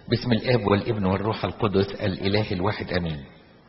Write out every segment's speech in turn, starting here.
باسم الاب والابن والروح القدس الاله الواحد امين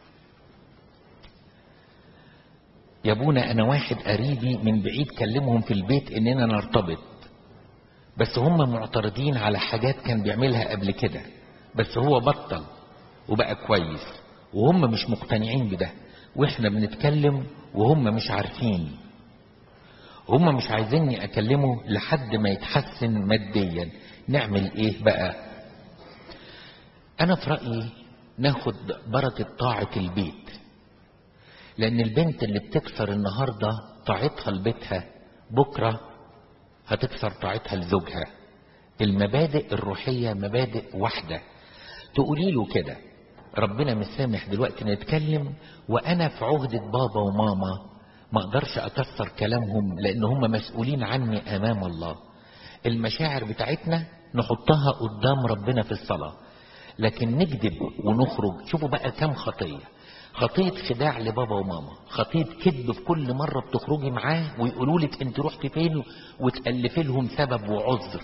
يا ابونا انا واحد قريبي من بعيد كلمهم في البيت اننا نرتبط بس هم معترضين على حاجات كان بيعملها قبل كده بس هو بطل وبقى كويس وهم مش مقتنعين بده واحنا بنتكلم وهم مش عارفين هم مش عايزيني اكلمه لحد ما يتحسن ماديا نعمل ايه بقى انا في رايي ناخد بركه طاعه البيت لان البنت اللي بتكسر النهارده طاعتها لبيتها بكره هتكسر طاعتها لزوجها المبادئ الروحيه مبادئ واحده تقولي له كده ربنا مش سامح دلوقتي نتكلم وانا في عهده بابا وماما ما اقدرش اكسر كلامهم لان هم مسؤولين عني امام الله المشاعر بتاعتنا نحطها قدام ربنا في الصلاه لكن نكذب ونخرج شوفوا بقى كم خطيه خطيه خداع لبابا وماما خطيه كذب في كل مره بتخرجي معاه ويقولوا لك انت رحت فين وتالفي لهم سبب وعذر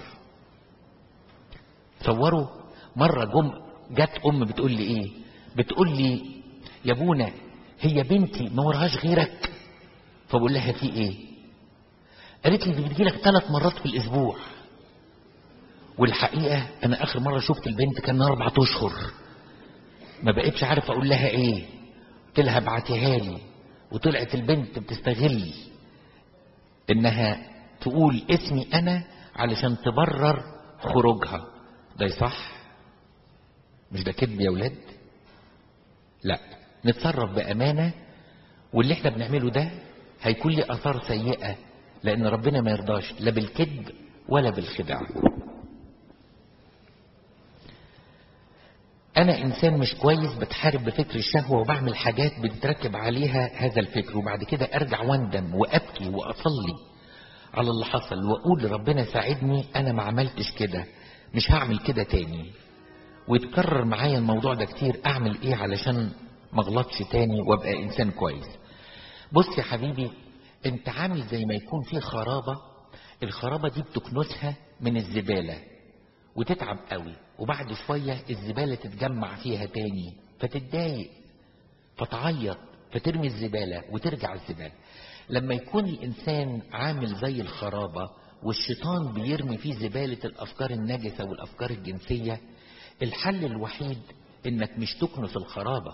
تصوروا مره جم جت ام بتقول لي ايه بتقول لي يا ابونا هي بنتي ما وراهاش غيرك فبقول لها في ايه قالت لي دي بتجيلك ثلاث مرات في الاسبوع والحقيقه انا اخر مره شفت البنت كان اربع اشهر ما بقتش عارف اقول لها ايه قلت لها ابعتيها لي وطلعت البنت بتستغل انها تقول اسمي انا علشان تبرر خروجها ده صح مش ده كذب يا ولاد لا نتصرف بامانه واللي احنا بنعمله ده هيكون لي اثار سيئه لان ربنا ما يرضاش لا بالكذب ولا بالخداع انا انسان مش كويس بتحارب بفكر الشهوه وبعمل حاجات بتركب عليها هذا الفكر وبعد كده ارجع واندم وابكي واصلي على اللي حصل واقول لربنا ساعدني انا ما عملتش كده مش هعمل كده تاني ويتكرر معايا الموضوع ده كتير اعمل ايه علشان ما اغلطش تاني وابقى انسان كويس بص يا حبيبي انت عامل زي ما يكون في خرابه الخرابه دي بتكنسها من الزباله وتتعب قوي وبعد شويه الزباله تتجمع فيها تاني فتتضايق فتعيط فترمي الزباله وترجع الزباله لما يكون الانسان عامل زي الخرابه والشيطان بيرمي فيه زباله الافكار النجسه والافكار الجنسيه الحل الوحيد انك مش تكنس الخرابه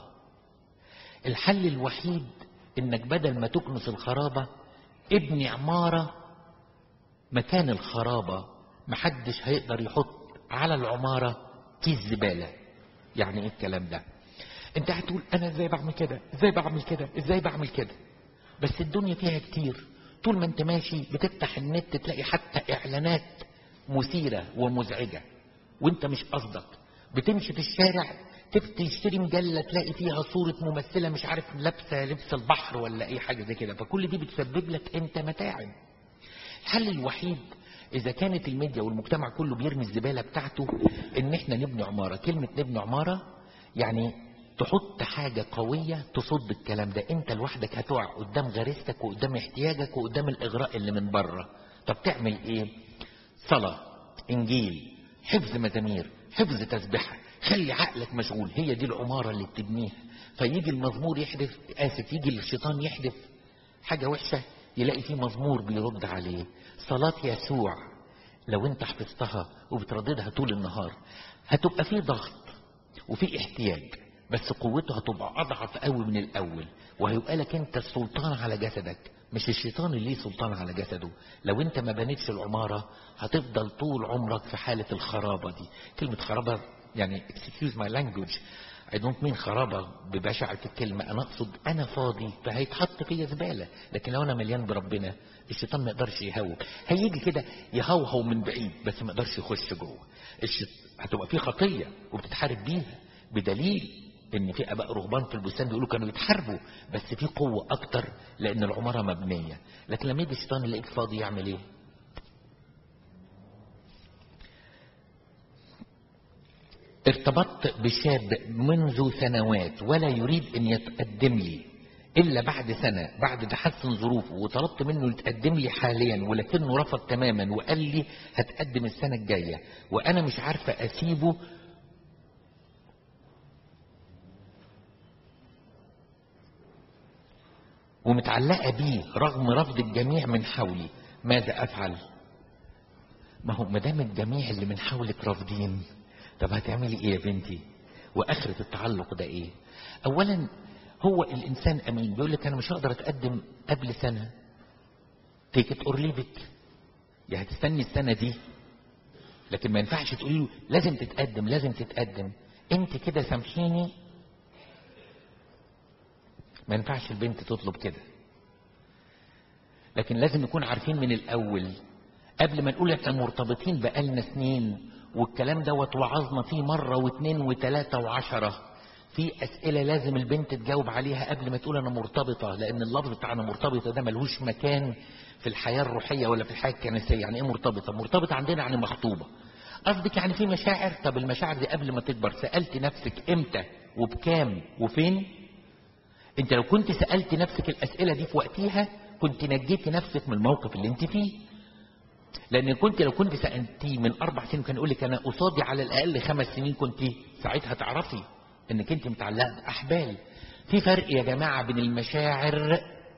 الحل الوحيد انك بدل ما تكنس الخرابة ابني عمارة مكان الخرابة محدش هيقدر يحط على العمارة كيس زبالة يعني ايه الكلام ده انت هتقول انا ازاي بعمل كده ازاي بعمل كده ازاي بعمل كده بس الدنيا فيها كتير طول ما انت ماشي بتفتح النت تلاقي حتى اعلانات مثيرة ومزعجة وانت مش قصدك بتمشي في الشارع تشتري مجلة تلاقي فيها صورة ممثلة مش عارف لابسة لبس البحر ولا أي حاجة زي كده فكل دي بتسبب لك أنت متاعب الحل الوحيد إذا كانت الميديا والمجتمع كله بيرمي الزبالة بتاعته إن إحنا نبني عمارة كلمة نبني عمارة يعني تحط حاجة قوية تصد الكلام ده أنت لوحدك هتقع قدام غريزتك وقدام احتياجك وقدام الإغراء اللي من بره طب تعمل إيه؟ صلاة إنجيل حفظ مزامير حفظ تسبحة خلي عقلك مشغول هي دي العمارة اللي بتبنيها فيجي المزمور يحدث آسف يجي الشيطان يحدث حاجة وحشة يلاقي فيه مزمور بيرد عليه صلاة يسوع لو انت حفظتها وبترددها طول النهار هتبقى فيه ضغط وفي احتياج بس قوته هتبقى اضعف قوي من الاول وهيبقى لك انت السلطان على جسدك مش الشيطان اللي ليه سلطان على جسده لو انت ما بنيتش العمارة هتفضل طول عمرك في حالة الخرابة دي كلمة خرابة يعني excuse my language I don't mean خرابة ببشاعة الكلمة أنا أقصد أنا فاضي فهيتحط فيا زبالة لكن لو أنا مليان بربنا الشيطان ما يقدرش يهوب هيجي كده يهوهو من بعيد بس ما يقدرش يخش جوه الشيط... هتبقى في خطية وبتتحارب بيها بدليل ان في اباء رهبان في البستان بيقولوا كانوا يتحاربوا بس في قوة اكتر لان العمارة مبنية لكن لما يجي الشيطان يلاقيك فاضي يعمل ايه ارتبطت بشاب منذ سنوات ولا يريد ان يتقدم لي الا بعد سنة بعد تحسن ظروفه وطلبت منه يتقدم لي حاليا ولكنه رفض تماما وقال لي هتقدم السنة الجاية وانا مش عارفة اسيبه ومتعلقة بيه رغم رفض الجميع من حولي ماذا أفعل ما هو ما دام الجميع اللي من حولك رافضين طب هتعملي ايه يا بنتي واخرة التعلق ده ايه اولا هو الانسان امين بيقول لك انا مش هقدر اتقدم قبل سنة تيك ات اور ليف ات يا هتستني السنة دي لكن ما ينفعش تقولي له لازم تتقدم لازم تتقدم انت كده سامحيني ما ينفعش البنت تطلب كده لكن لازم نكون عارفين من الاول قبل ما نقول احنا مرتبطين بقالنا سنين والكلام دوت وعظنا فيه مرة واثنين وثلاثة وعشرة في أسئلة لازم البنت تجاوب عليها قبل ما تقول أنا مرتبطة لأن اللفظ بتاعنا مرتبطة ده ملهوش مكان في الحياة الروحية ولا في الحياة الكنسية يعني إيه مرتبطة؟ مرتبطة عندنا يعني مخطوبة قصدك يعني في مشاعر طب المشاعر دي قبل ما تكبر سألت نفسك إمتى وبكام وفين؟ أنت لو كنت سألت نفسك الأسئلة دي في وقتها كنت نجيتي نفسك من الموقف اللي أنت فيه لان كنت لو كنت سالتيه من اربع سنين كان يقول لك انا قصادي على الاقل خمس سنين كنت ساعتها تعرفي انك انت متعلقه باحبال في فرق يا جماعه بين المشاعر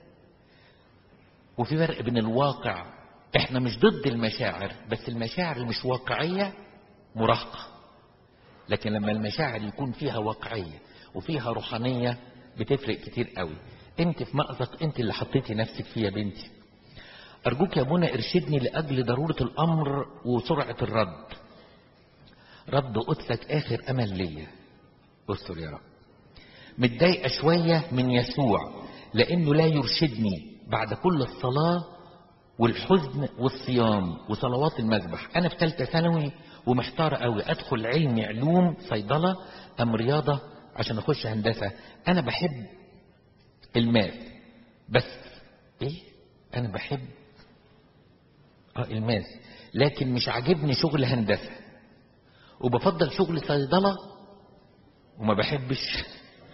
وفي فرق بين الواقع احنا مش ضد المشاعر بس المشاعر اللي مش واقعيه مراهقه لكن لما المشاعر يكون فيها واقعيه وفيها روحانيه بتفرق كتير قوي انت في مأزق انت اللي حطيتي نفسك فيه يا بنتي أرجوك يا منى ارشدني لأجل ضرورة الأمر وسرعة الرد رد قدسك آخر أمل ليا استر يا رب متضايقة شوية من يسوع لأنه لا يرشدني بعد كل الصلاة والحزن والصيام وصلوات المذبح أنا في ثالثة ثانوي ومحتارة قوي أدخل علم علوم صيدلة أم رياضة عشان أخش هندسة أنا بحب الماث بس إيه أنا بحب اه الماس لكن مش عاجبني شغل هندسة وبفضل شغل صيدلة وما بحبش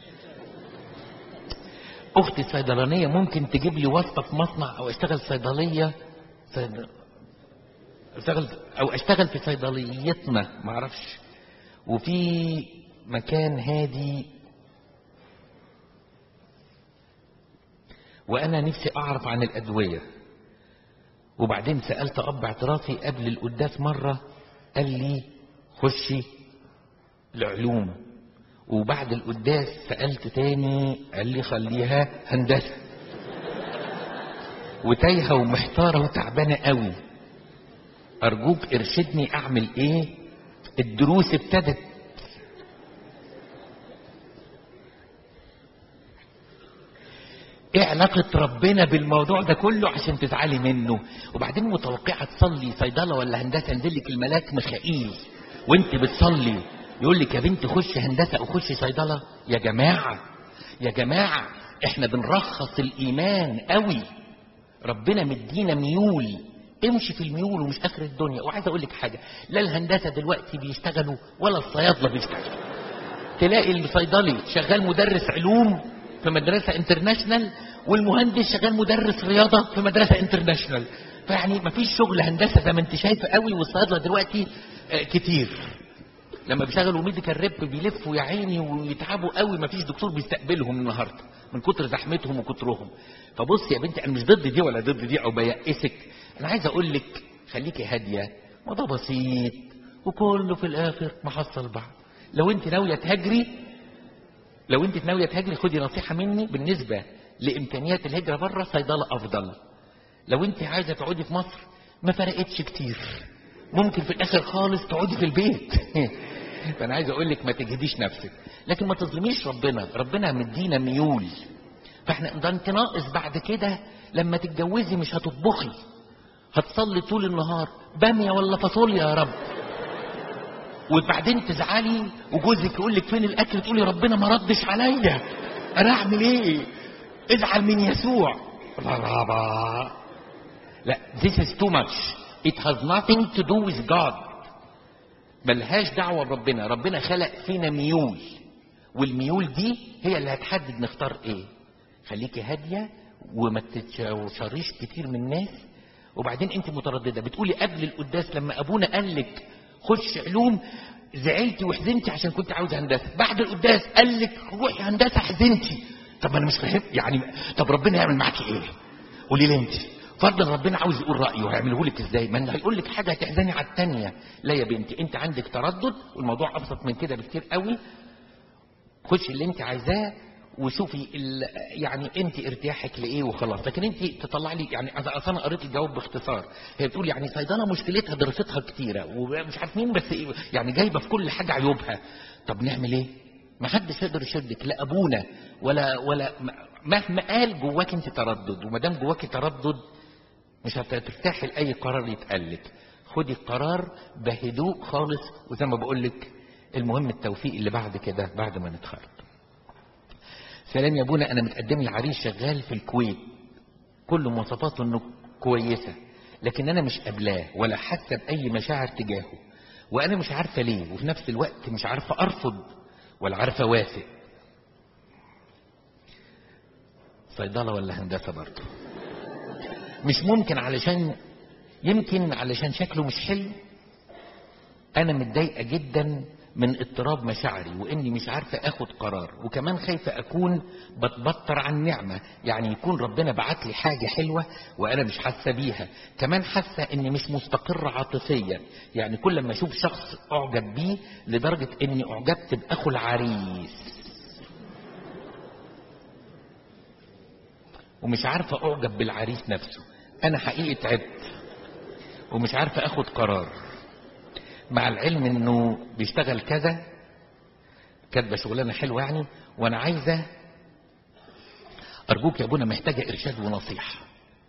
اختي صيدلانية ممكن تجيب لي واسطة في مصنع او اشتغل صيدلية صيد... اشتغل او اشتغل في صيدليتنا معرفش وفي مكان هادي وانا نفسي اعرف عن الادويه وبعدين سألت أب اعترافي قبل القداس مرة قال لي خشي العلوم وبعد القداس سألت تاني قال لي خليها هندسة وتايهة ومحتارة وتعبانة قوي أرجوك ارشدني أعمل إيه الدروس ابتدت ايه علاقة ربنا بالموضوع ده كله عشان تزعلي منه وبعدين متوقعة تصلي صيدلة ولا هندسة ينزل لك الملاك ميخائيل وانت بتصلي يقول لك يا بنت خش هندسة او خش صيدلة يا جماعة يا جماعة احنا بنرخص الايمان قوي ربنا مدينا ميول امشي في الميول ومش اخر الدنيا وعايز اقول لك حاجة لا الهندسة دلوقتي بيشتغلوا ولا الصيادلة بيشتغلوا تلاقي الصيدلي شغال مدرس علوم في مدرسة انترناشنال والمهندس شغال مدرس رياضة في مدرسة انترناشنال فيعني مفيش شغل هندسة زي ما انت شايفة قوي والصيادلة دلوقتي كتير لما بيشتغلوا ميديكال ريب بيلفوا يا عيني ويتعبوا قوي مفيش دكتور بيستقبلهم النهارده من كتر زحمتهم وكترهم فبص يا بنتي انا مش ضد دي ولا ضد دي او بيأسك انا عايز اقول لك خليكي هاديه موضوع بسيط وكله في الاخر محصل بعض لو انت ناويه تهاجري لو انت ناويه تهاجري خدي نصيحه مني بالنسبه لامكانيات الهجره بره صيدله افضل لو انت عايزه تقعدي في مصر ما فرقتش كتير ممكن في الاخر خالص تقعدي في البيت فانا عايز اقول لك ما تجهديش نفسك لكن ما تظلميش ربنا ربنا مدينا ميول فاحنا ده انت ناقص بعد كده لما تتجوزي مش هتطبخي هتصلي طول النهار باميه ولا فاصوليا يا رب وبعدين تزعلي وجوزك يقول لك فين الاكل تقولي ربنا ما ردش عليا انا اعمل ايه ازعل من يسوع رابا لا this is too much it has nothing to do with God ملهاش دعوة بربنا ربنا خلق فينا ميول والميول دي هي اللي هتحدد نختار ايه خليكي هادية وما تتشريش كتير من الناس وبعدين انت مترددة بتقولي قبل القداس لما ابونا قال لك خش علوم زعلتي وحزنتي عشان كنت عاوز هندسه بعد القداس قال لك روحي هندسه حزنتي طب انا مش فاهم يعني طب ربنا يعمل معاكي ايه قولي لي انت فرضا ربنا عاوز يقول رايه هيعمله لك ازاي ما انه هيقول لك حاجه هتحزني على الثانيه لا يا بنتي انت عندك تردد والموضوع ابسط من كده بكتير قوي خشي اللي انت عايزاه وشوفي ال... يعني انت ارتياحك لايه وخلاص لكن انت تطلع لي يعني أنا- اصل انا قريت الجواب باختصار هي بتقول يعني صيدله مشكلتها دراستها كتيره ومش عارف مين بس إيه، يعني جايبه في كل حاجه عيوبها طب نعمل ايه ما حدش يقدر يشدك لا ابونا ولا ولا مهما قال جواك انت تردد وما دام جواك تردد مش هترتاحي لاي قرار يتقال لك خدي القرار بهدوء خالص وزي ما بقول لك المهم التوفيق اللي بعد كده بعد ما نتخرج سلام يا ابونا انا متقدم لي عريس شغال في الكويت كل مواصفاته انه كويسه لكن انا مش قابلاه ولا حاسه باي مشاعر تجاهه وانا مش عارفه ليه وفي نفس الوقت مش عارفه ارفض ولا عارفه اوافق صيدله ولا هندسه برضه مش ممكن علشان يمكن علشان شكله مش حلو انا متضايقه جدا من اضطراب مشاعري واني مش عارفه اخد قرار وكمان خايفه اكون بتبطر عن نعمه يعني يكون ربنا بعت لي حاجه حلوه وانا مش حاسه بيها كمان حاسه اني مش مستقره عاطفيا يعني كل ما اشوف شخص اعجب بيه لدرجه اني اعجبت باخو العريس ومش عارفه اعجب بالعريس نفسه انا حقيقي تعبت ومش عارفه اخد قرار مع العلم انه بيشتغل كذا كاتبه شغلانه حلوه يعني وانا عايزه ارجوك يا ابونا محتاجه ارشاد ونصيحه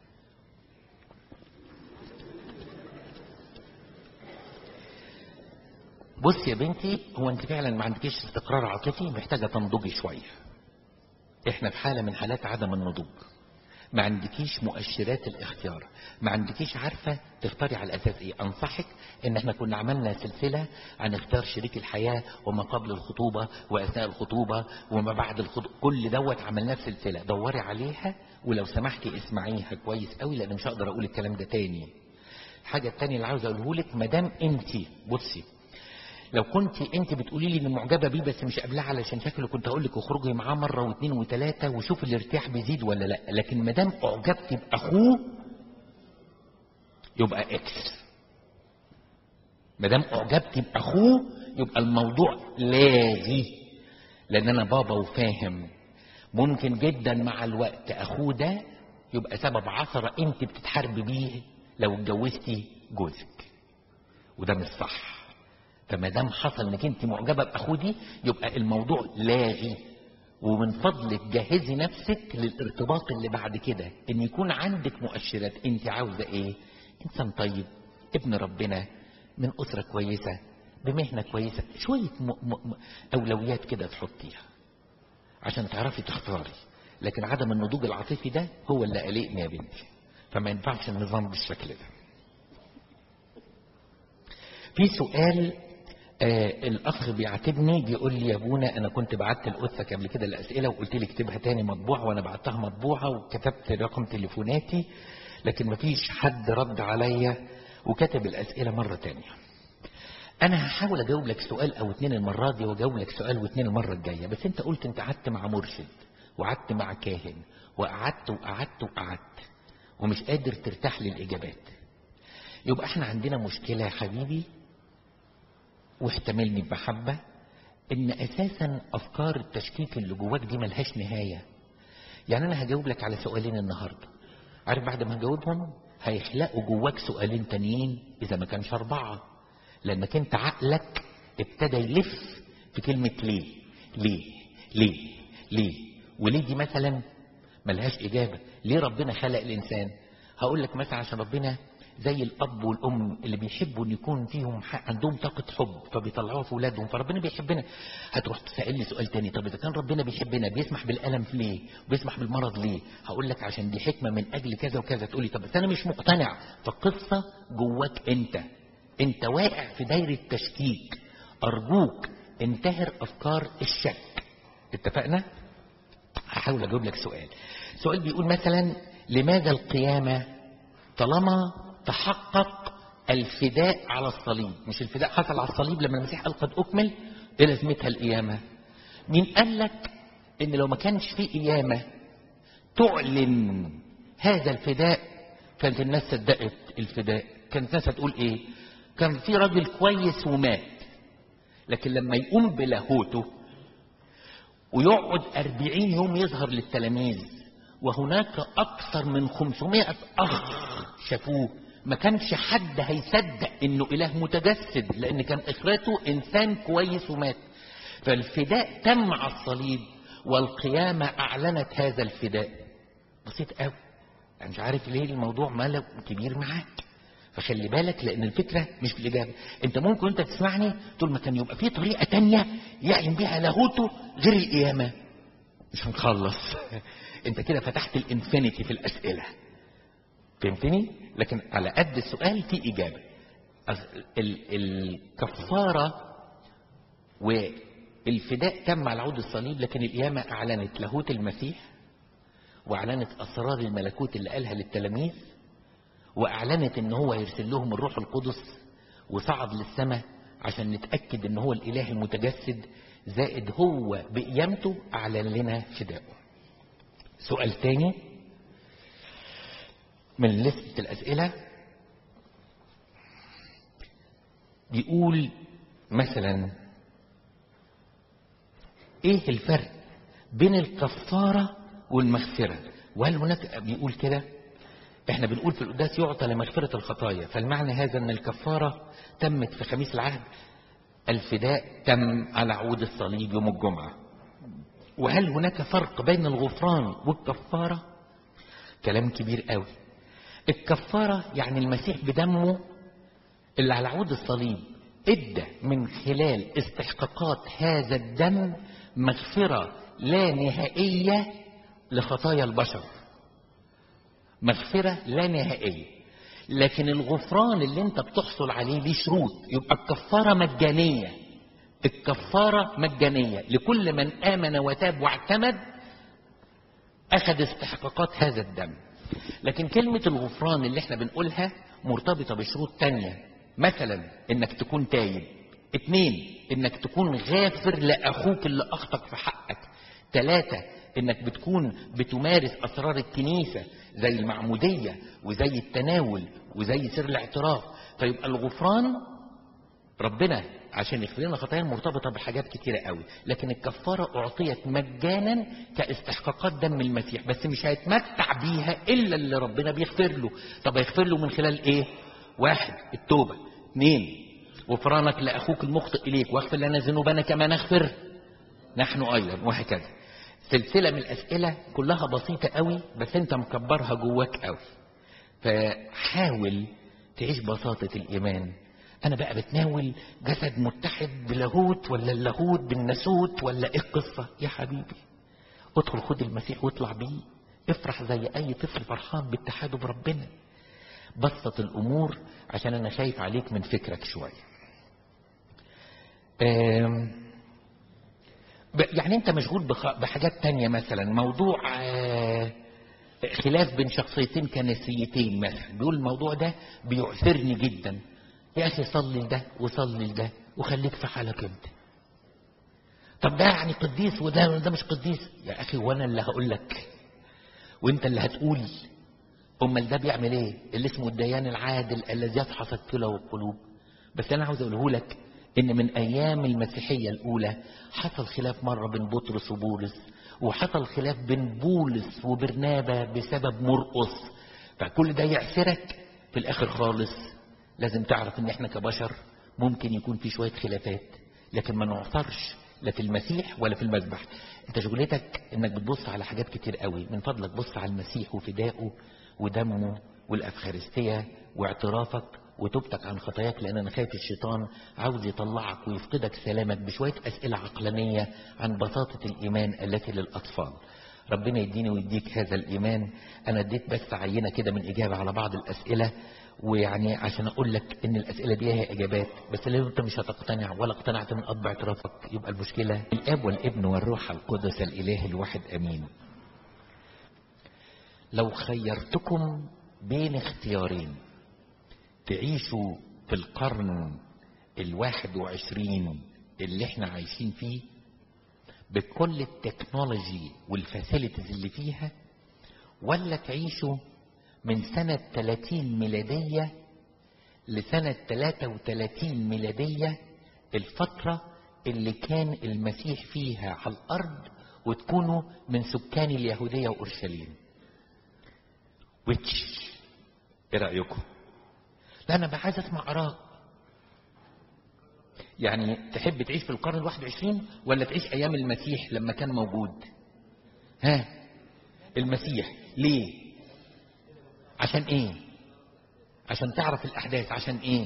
بص يا بنتي هو انت فعلا ما عندكيش استقرار عاطفي محتاجه تنضجي شويه احنا في حاله من حالات عدم النضوج ما عندكيش مؤشرات الاختيار ما عندكيش عارفة تختاري على أساس إيه أنصحك إن إحنا كنا عملنا سلسلة عن اختيار شريك الحياة وما قبل الخطوبة وأثناء الخطوبة وما بعد الخطوبة كل دوت عملناه في سلسلة دوري عليها ولو سمحتي اسمعيها كويس قوي لأن مش هقدر أقول الكلام ده تاني الحاجة التانية اللي عاوز أقوله لك مدام أنت بصي لو كنت انت بتقولي لي ان معجبه بيه بس مش قابلاه علشان شكله كنت اقول لك اخرجي معاه مره واثنين وثلاثه وشوف الارتياح بيزيد ولا لا لكن ما دام اعجبتي باخوه يبقى اكس ما دام اعجبتي باخوه يبقى الموضوع لاغي لان انا بابا وفاهم ممكن جدا مع الوقت اخوه ده يبقى سبب عثره انت بتتحاربي بيه لو اتجوزتي جوزك وده مش صح فما دام حصل انك انت معجبه باخوه دي يبقى الموضوع لاغي ومن فضلك جهزي نفسك للارتباط اللي بعد كده ان يكون عندك مؤشرات انت عاوزه ايه انسان طيب ابن ربنا من اسره كويسه بمهنه كويسه شويه م- م- م- اولويات كده تحطيها عشان تعرفي تختاري لكن عدم النضوج العاطفي ده هو اللي قلقني يا بنتي فما ينفعش النظام بالشكل ده في سؤال آه الاخ بيعاتبني بيقول لي يا ابونا انا كنت بعت لاختك قبل كده الاسئله وقلت لي اكتبها تاني مطبوعه وانا بعتها مطبوعه وكتبت رقم تليفوناتي لكن مفيش حد رد عليا وكتب الاسئله مره تانية انا هحاول اجاوب لك سؤال او اتنين المره دي واجاوب لك سؤال واتنين المره الجايه بس انت قلت انت قعدت مع مرشد وقعدت مع كاهن وقعدت وقعدت وقعدت ومش قادر ترتاح للاجابات يبقى احنا عندنا مشكله يا حبيبي واحتملني بمحبة ان اساسا افكار التشكيك اللي جواك دي ملهاش نهاية يعني انا هجاوب لك على سؤالين النهاردة عارف بعد ما هجاوبهم هيخلقوا جواك سؤالين تانيين اذا ما كانش اربعة لانك انت عقلك ابتدى يلف في كلمة ليه ليه ليه ليه وليه دي مثلا ملهاش اجابة ليه ربنا خلق الانسان هقول لك مثلا عشان ربنا زي الاب والام اللي بيحبوا ان يكون فيهم حق عندهم طاقه حب فبيطلعوها في اولادهم فربنا بيحبنا هتروح تسالني سؤال تاني طب اذا كان ربنا بيحبنا بيسمح بالالم ليه بيسمح بالمرض ليه هقول لك عشان دي حكمه من اجل كذا وكذا تقولي طب بس انا مش مقتنع فالقصه جواك انت انت واقع في دايره تشكيك ارجوك انتهر افكار الشك اتفقنا هحاول اجاوب لك سؤال سؤال بيقول مثلا لماذا القيامه طالما تحقق الفداء على الصليب مش الفداء حصل على الصليب لما المسيح قال قد أكمل إيه لازمتها القيامة مين قال لك ان لو ما كانش في قيامة تعلن هذا الفداء كانت الناس صدقت الفداء كانت الناس هتقول ايه كان في راجل كويس ومات لكن لما يقوم بلاهوته ويقعد أربعين يوم يظهر للتلاميذ وهناك أكثر من خمسمائة أخ شافوه ما كانش حد هيصدق انه اله متجسد لان كان اخرته انسان كويس ومات فالفداء تم على الصليب والقيامة اعلنت هذا الفداء بسيط قوي انا مش عارف ليه الموضوع ماله كبير معاك فخلي بالك لان الفكرة مش في الاجابة انت ممكن انت تسمعني طول ما كان يبقى في طريقة تانية يعلن بيها لاهوته غير القيامة مش هنخلص انت كده فتحت الانفينيتي في الاسئلة فهمتني لكن على قد السؤال في اجابة ال- الكفارة والفداء تم على عود الصليب لكن القيامة اعلنت لاهوت المسيح واعلنت اسرار الملكوت اللي قالها للتلاميذ واعلنت ان هو يرسل لهم الروح القدس وصعد للسماء عشان نتاكد ان هو الاله المتجسد زائد هو بقيامته اعلن لنا فدائه سؤال تاني من لستة الاسئله بيقول مثلا ايه الفرق بين الكفاره والمغفره وهل هناك بيقول كده احنا بنقول في القداس يعطى لمغفرة الخطايا فالمعنى هذا ان الكفارة تمت في خميس العهد الفداء تم على عود الصليب يوم الجمعة وهل هناك فرق بين الغفران والكفارة كلام كبير قوي الكفارة يعني المسيح بدمه اللي على عود الصليب ادى من خلال استحقاقات هذا الدم مغفرة لا نهائية لخطايا البشر مغفرة لا نهائية لكن الغفران اللي انت بتحصل عليه ليه شروط يبقى الكفارة مجانية الكفارة مجانية لكل من آمن وتاب واعتمد أخذ استحقاقات هذا الدم لكن كلمة الغفران اللي احنا بنقولها مرتبطة بشروط تانية مثلا انك تكون تايب اتنين انك تكون غافر لأخوك اللي أخطأ في حقك ثلاثة انك بتكون بتمارس اسرار الكنيسة زي المعمودية وزي التناول وزي سر الاعتراف فيبقى الغفران ربنا عشان يغفر لنا خطايا مرتبطة بحاجات كتيرة قوي لكن الكفارة أعطيت مجانا كاستحقاقات دم المسيح بس مش هيتمتع بيها إلا اللي ربنا بيغفر له طب هيغفر له من خلال إيه واحد التوبة اثنين غفرانك لأخوك المخطئ إليك واغفر لنا ذنوبنا كما نغفر نحن أيضا وهكذا سلسلة من الأسئلة كلها بسيطة قوي بس أنت مكبرها جواك قوي فحاول تعيش بساطة الإيمان أنا بقى بتناول جسد متحد بلاهوت ولا اللاهوت بالناسوت ولا إيه القصة يا حبيبي ادخل خد المسيح واطلع بيه افرح زي أي طفل فرحان باتحاده بربنا بسط الأمور عشان أنا خايف عليك من فكرك شوية آم يعني انت مشغول بحاجات تانية مثلا موضوع خلاف بين شخصيتين كنسيتين مثلا بيقول الموضوع ده بيعثرني جدا يا اخي صلي لده وصلي لده وخليك في حالك انت طب ده يعني قديس وده ده مش قديس يا اخي وانا اللي هقول لك وانت اللي هتقول امال ده بيعمل ايه اللي اسمه الديان العادل الذي يفحص الكلى والقلوب بس انا عاوز اقوله لك ان من ايام المسيحية الاولى حصل خلاف مرة بين بطرس وبولس وحصل خلاف بين بولس وبرنابا بسبب مرقص فكل ده يعسرك في الاخر خالص لازم تعرف ان احنا كبشر ممكن يكون في شوية خلافات لكن ما نعثرش لا في المسيح ولا في المذبح انت شغلتك انك بتبص على حاجات كتير قوي من فضلك بص على المسيح وفدائه ودمه والافخارستية واعترافك وتوبتك عن خطاياك لان انا خايف الشيطان عاوز يطلعك ويفقدك سلامك بشوية اسئلة عقلانية عن بساطة الايمان التي للاطفال ربنا يديني ويديك هذا الايمان انا اديت بس عينة كده من اجابة على بعض الاسئلة ويعني عشان اقول لك ان الاسئلة دي هي اجابات بس لو انت مش هتقتنع ولا اقتنعت من قطب اعترافك يبقى المشكلة الاب والابن والروح القدس الاله الواحد امين لو خيرتكم بين اختيارين تعيشوا في القرن الواحد وعشرين اللي احنا عايشين فيه بكل التكنولوجي والفاسيلتيز اللي فيها ولا تعيشوا من سنة 30 ميلادية لسنة 33 ميلادية الفترة اللي كان المسيح فيها على الأرض وتكونوا من سكان اليهودية وأورشليم ويتش ايه رأيكم لا انا بقى عايز اسمع اراء يعني تحب تعيش في القرن الواحد وعشرين ولا تعيش ايام المسيح لما كان موجود ها المسيح ليه عشان ايه عشان تعرف الاحداث عشان ايه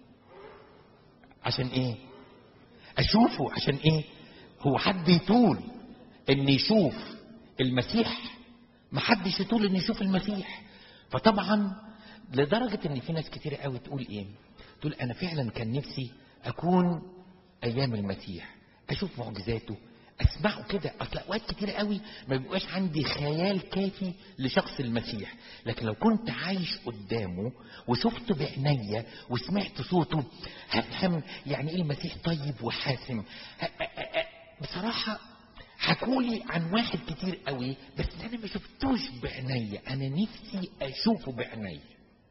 عشان ايه اشوفه عشان ايه هو حد يطول ان يشوف المسيح ما حدش يطول ان يشوف المسيح فطبعا لدرجة ان في ناس كتير قوي تقول ايه تقول انا فعلا كان نفسي اكون ايام المسيح اشوف معجزاته اسمعه كده اصل اوقات كتير قوي ما بيبقاش عندي خيال كافي لشخص المسيح لكن لو كنت عايش قدامه وشفته بعينيا وسمعت صوته هفهم يعني ايه المسيح طيب وحاسم بصراحة حكولي عن واحد كتير قوي بس انا ما شفتوش بعينيا انا نفسي اشوفه بعينيا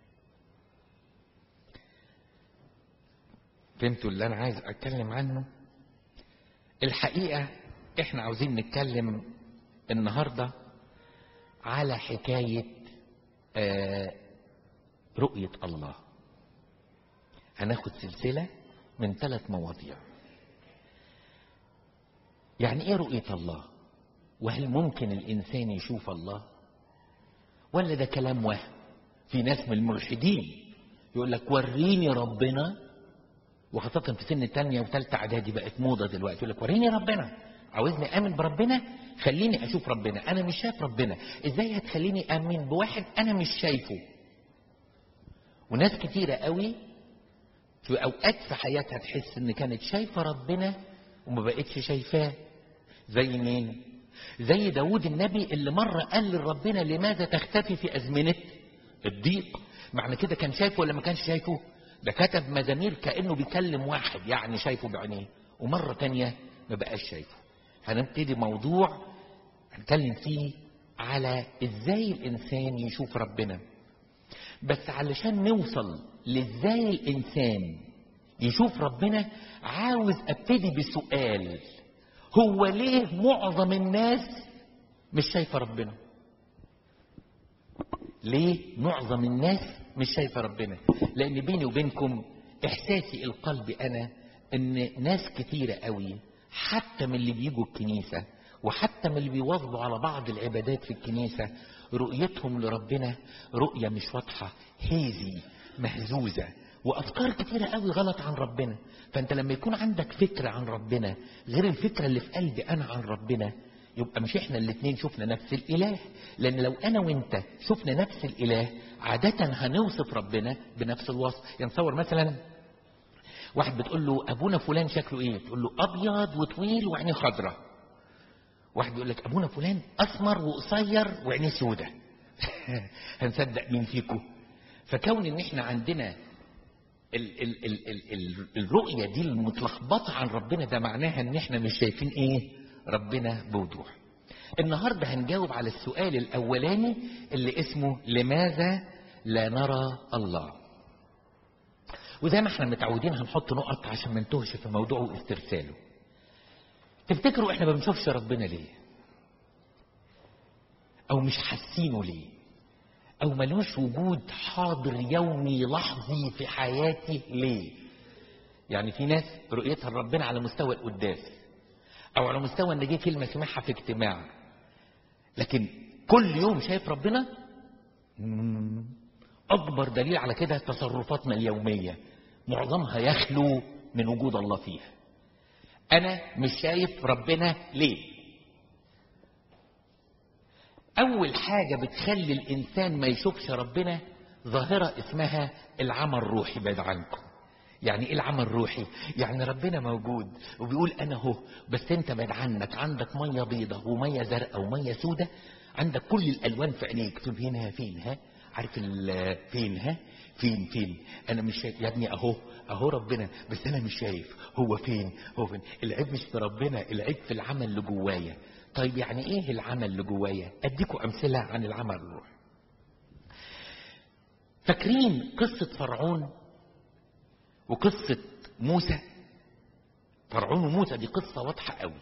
فهمتوا اللي انا عايز اتكلم عنه الحقيقة احنا عاوزين نتكلم النهاردة على حكاية آه رؤية الله هناخد سلسلة من ثلاث مواضيع يعني ايه رؤية الله وهل ممكن الانسان يشوف الله ولا ده كلام وهم في ناس من الملحدين يقول لك وريني ربنا وخاصة في سن التانية وثالثة اعدادي بقت موضة دلوقتي يقول لك وريني ربنا عاوزني امن بربنا خليني اشوف ربنا انا مش شايف ربنا ازاي هتخليني امن بواحد انا مش شايفه وناس كتيرة قوي في اوقات في حياتها تحس ان كانت شايفة ربنا وما بقتش شايفاه زي مين زي داود النبي اللي مرة قال لربنا لماذا تختفي في أزمنة الضيق معنى كده كان شايفه ولا ما كانش شايفه ده كتب مزامير كأنه بيكلم واحد يعني شايفه بعينيه ومرة تانية ما بقاش شايفه هنبتدي موضوع هنتكلم فيه على ازاي الانسان يشوف ربنا بس علشان نوصل لازاي الانسان يشوف ربنا عاوز ابتدي بسؤال هو ليه معظم الناس مش شايفه ربنا ليه معظم الناس مش شايفه ربنا لان بيني وبينكم احساسي القلبي انا ان ناس كتيره قوي حتى من اللي بيجوا الكنيسه وحتى من اللي بيواظبوا على بعض العبادات في الكنيسه رؤيتهم لربنا رؤيه مش واضحه هيزي مهزوزه وافكار كتيره قوي غلط عن ربنا فانت لما يكون عندك فكره عن ربنا غير الفكره اللي في قلبي انا عن ربنا يبقى مش احنا الاثنين شفنا نفس الاله لان لو انا وانت شفنا نفس الاله عاده هنوصف ربنا بنفس الوصف يعني تصور مثلا واحد بتقول له ابونا فلان شكله ايه تقول له ابيض وطويل وعينيه خضراء واحد يقول لك ابونا فلان اسمر وقصير وعينيه سودة هنصدق مين فيكم فكون ان احنا عندنا ال ال ال ال ال الرؤية دي المتلخبطة عن ربنا ده معناها ان احنا مش شايفين ايه ربنا بوضوح النهاردة هنجاوب على السؤال الاولاني اللي اسمه لماذا لا نرى الله وزي ما احنا متعودين هنحط نقط عشان ما نتوهش في موضوعه واسترساله تفتكروا احنا ما بنشوفش ربنا ليه او مش حاسينه ليه او ملوش وجود حاضر يومي لحظي في حياتي ليه يعني في ناس رؤيتها لربنا على مستوى القداس او على مستوى ان جه كلمه سمعها في اجتماع لكن كل يوم شايف ربنا مم. اكبر دليل على كده تصرفاتنا اليوميه معظمها يخلو من وجود الله فيها انا مش شايف ربنا ليه اول حاجه بتخلي الانسان ما يشوفش ربنا ظاهره اسمها العمى الروحي بعد عنكم يعني ايه العمى الروحي يعني ربنا موجود وبيقول انا اهو بس انت بعد عنك عندك ميه بيضة وميه زرقاء وميه سودة عندك كل الالوان في عينيك تقول هنا فين ها عارف ال- فين ها فين فين انا مش شايف يا ابني اهو اهو ربنا بس انا مش شايف هو فين هو فين العيب مش في ربنا العيب في العمل اللي جوايا طيب يعني ايه العمل اللي جوايا اديكم امثله عن العمل الروحي فاكرين قصه فرعون وقصه موسى فرعون وموسى دي قصه واضحه قوي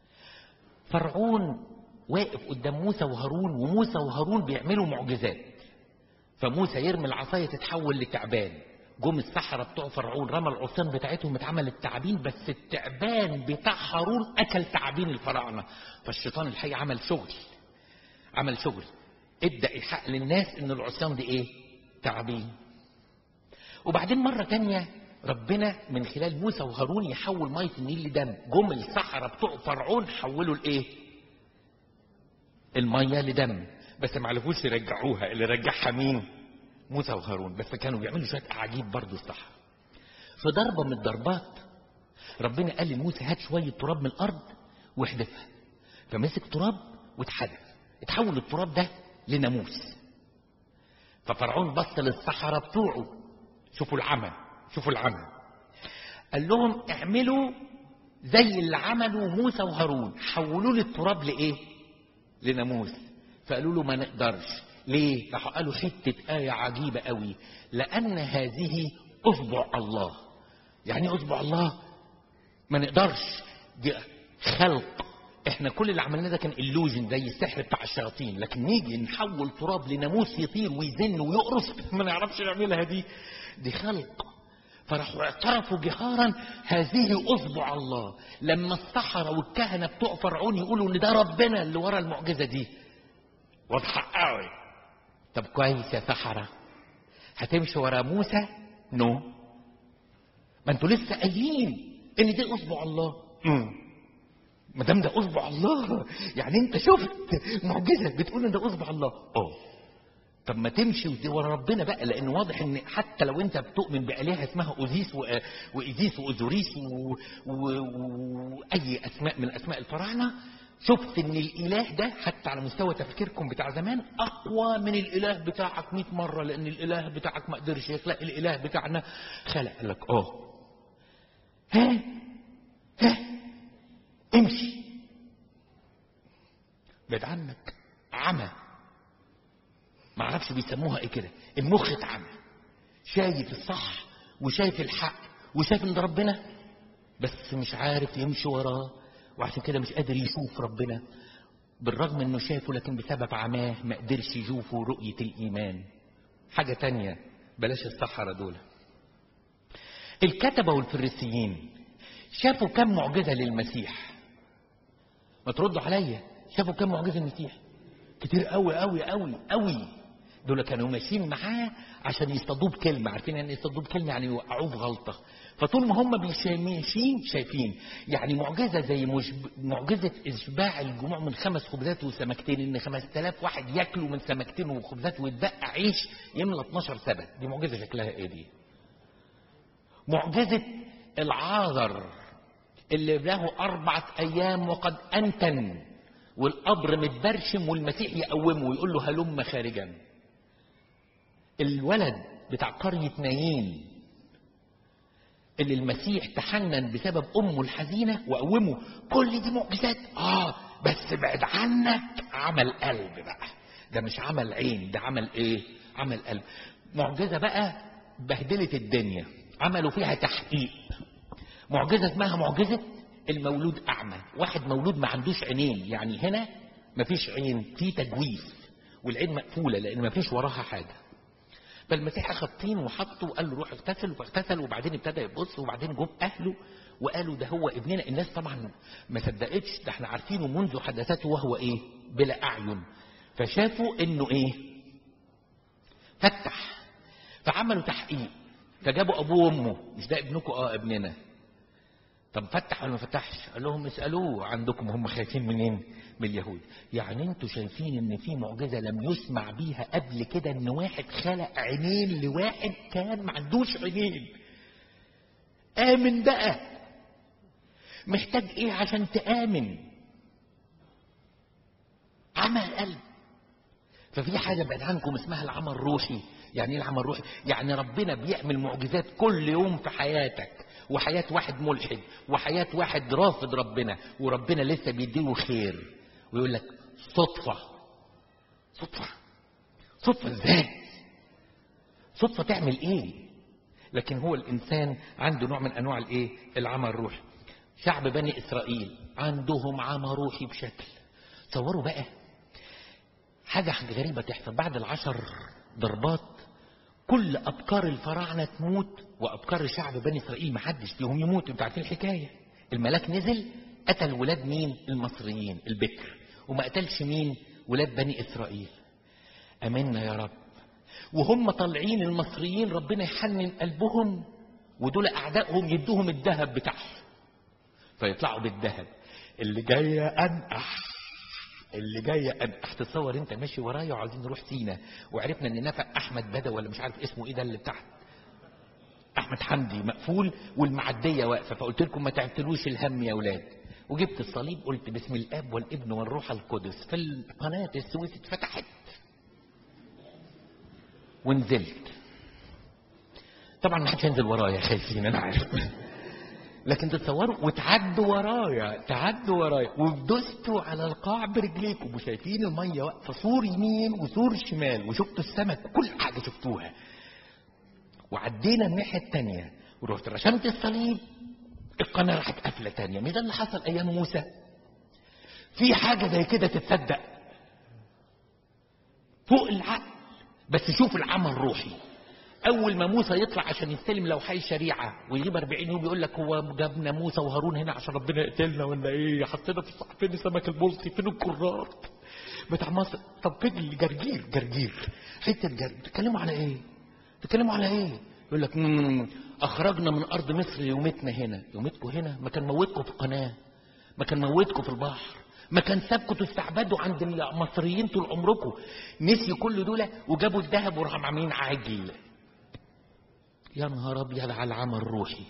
فرعون واقف قدام موسى وهارون وموسى وهارون بيعملوا معجزات فموسى يرمي العصايه تتحول لتعبان جم السحرة بتوع فرعون رمى العصيان بتاعتهم اتعملت تعابين بس التعبان بتاع هارون اكل تعابين الفراعنه فالشيطان الحقيقه عمل شغل عمل شغل ابدا يحق للناس ان العصيان دي ايه تعابين وبعدين مره تانية ربنا من خلال موسى وهارون يحول ميه النيل لدم جم السحرة بتوع فرعون حولوا الايه الميه لدم بس ما عرفوش يرجعوها اللي رجعها مين موسى وهارون بس كانوا بيعملوا شويه اعاجيب برضه الصح في ضربه من الضربات ربنا قال لموسى هات شويه تراب من الارض واحدفها فمسك تراب واتحدف اتحول التراب ده لناموس ففرعون بص للسحرة بتوعه شوفوا العمى شوفوا العمى قال لهم اعملوا زي اللي عملوا موسى وهارون حولوا لي التراب لايه لناموس فقالوا له ما نقدرش ليه راحوا قالوا حتة آية عجيبة قوي لأن هذه أصبع الله يعني إيه أصبع الله ما نقدرش دي خلق احنا كل اللي عملناه ده كان illusion زي السحر بتاع الشياطين لكن نيجي نحول تراب لناموس يطير ويزن ويقرص ما نعرفش نعملها دي دي خلق فراحوا اعترفوا جهارا هذه اصبع الله لما السحرة والكهنة بتوع فرعون يقولوا ان ده ربنا اللي ورا المعجزة دي واضحة قوي طب كويس يا سحرة هتمشوا ورا موسى نو ما انتوا لسه قايلين ان دي اصبع الله امم ما دام ده اصبع الله يعني انت شفت معجزه بتقول ان ده اصبع الله اه طب ما تمشي ودي ورا ربنا بقى لان واضح ان حتى لو انت بتؤمن بالهه اسمها اوزيس و- وايزيس واوزوريس و- و- واي اسماء من اسماء الفراعنه شفت ان الاله ده حتى على مستوى تفكيركم بتاع زمان اقوى من الاله بتاعك 100 مره لان الاله بتاعك ما قدرش يخلق الاله بتاعنا خلق قال لك اه ها ها امشي بعد عنك عمى ما اعرفش بيسموها ايه كده المخ اتعمى شايف الصح وشايف الحق وشايف ان ده ربنا بس مش عارف يمشي وراه وعشان كده مش قادر يشوف ربنا بالرغم انه شافه لكن بسبب عماه ما قدرش يشوفه رؤية الايمان حاجة تانية بلاش السحرة دول الكتبة والفريسيين شافوا كم معجزة للمسيح ما تردوا عليا شافوا كم معجزة المسيح كتير قوي قوي قوي قوي دول كانوا ماشيين معاه عشان يصطادوه بكلمة عارفين يعني يصطادوه بكلمة يعني يوقعوه في غلطة فطول ما هم بيشا- ماشيين شايفين يعني معجزة زي مشب... معجزة إشباع الجموع من خمس خبزات وسمكتين إن خمس تلاف واحد ياكلوا من سمكتين وخبزات ويتبقى عيش يملى 12 سبت دي معجزة شكلها إيه دي معجزة العاذر اللي له أربعة أيام وقد أنتن والقبر متبرشم والمسيح يقومه ويقول له هلم خارجا الولد بتاع قرية نايين اللي المسيح تحنن بسبب أمه الحزينة وقومه كل دي معجزات آه بس بعد عنك عمل قلب بقى ده مش عمل عين ده عمل ايه عمل قلب معجزة بقى بهدلت الدنيا عملوا فيها تحقيق معجزة اسمها معجزة المولود أعمى واحد مولود ما عندوش عينين يعني هنا مفيش عين في تجويف والعين مقفولة لأن مفيش وراها حاجة فالمسيح أخذ طين وحطه وقال له روح اغتسل فاغتسل وبعدين ابتدى يبص وبعدين جم أهله وقالوا ده هو ابننا الناس طبعا ما صدقتش ده احنا عارفينه منذ حدثته وهو ايه بلا أعين فشافوا انه ايه فتح فعملوا تحقيق فجابوا ابوه وامه مش ده ابنكم اه ابننا طب فتح ولا ما فتحش قال لهم اسالوه عندكم هم خايفين منين من اليهود يعني انتوا شايفين ان في معجزه لم يسمع بيها قبل كده ان واحد خلق عينين لواحد كان ما عندوش عينين امن بقى محتاج ايه عشان تامن عمى القلب ففي حاجة بعد عنكم اسمها العمل الروحي يعني ايه العمل الروحي يعني ربنا بيعمل معجزات كل يوم في حياتك وحياة واحد ملحد وحياة واحد رافض ربنا وربنا لسه بيديله خير ويقول لك صدفة صدفة صدفة ازاي صدفة تعمل ايه لكن هو الانسان عنده نوع من انواع الايه العمى الروحي شعب بني اسرائيل عندهم عمى روحي بشكل تصوروا بقى حاجة غريبة تحصل بعد العشر ضربات كل أبكار الفراعنة تموت وأبكار شعب بني إسرائيل محدش فيهم يموت انتوا عارفين الحكاية الملاك نزل قتل ولاد مين المصريين البكر وما قتلش مين ولاد بني إسرائيل أمنا يا رب وهم طالعين المصريين ربنا يحنن قلبهم ودول أعدائهم يدوهم الذهب بتاعهم فيطلعوا بالذهب اللي جاية أنقح اللي جاية أنقح تصور أنت ماشي ورايا وعايزين نروح سينا وعرفنا إن نفق أحمد بدوي ولا مش عارف اسمه إيه ده اللي تحت أحمد حمدي مقفول والمعدية واقفة فقلت لكم ما تعتلوش الهم يا أولاد وجبت الصليب قلت باسم الاب والابن والروح القدس فالقناة السويس اتفتحت ونزلت طبعا ما حدش ينزل ورايا خايفين انا عارف لكن تتصوروا وتعدوا ورايا تعدوا ورايا ودستوا على القاع برجليكم وشايفين الميه واقفه سور يمين وسور شمال وشفتوا السمك كل حاجه شفتوها وعدينا الناحيه الثانيه ورحت رشمت الصليب القناة راحت قافلة تانية مش ده اللي حصل أيام موسى في حاجة زي كده تتصدق فوق العقل بس شوف العمل الروحي أول ما موسى يطلع عشان يستلم لوحي شريعة ويجيب 40 يوم يقول لك هو جابنا موسى وهارون هنا عشان ربنا يقتلنا ولا إيه حطينا في الصح فين سمك البلطي فين الكرات بتاع مصر طب فين الجرجير جرجير حتة جرجير بتتكلموا على إيه؟ بتتكلموا على إيه؟ يقول لك مم. أخرجنا من أرض مصر يومتنا هنا يومتكم هنا ما كان موتكم في القناة ما كان موتكم في البحر ما كان سابكم تستعبدوا عند المصريين طول عمركم نسيوا كل دول وجابوا الذهب وراحوا عاملين عاجل يا نهار ابيض على العمى الروحي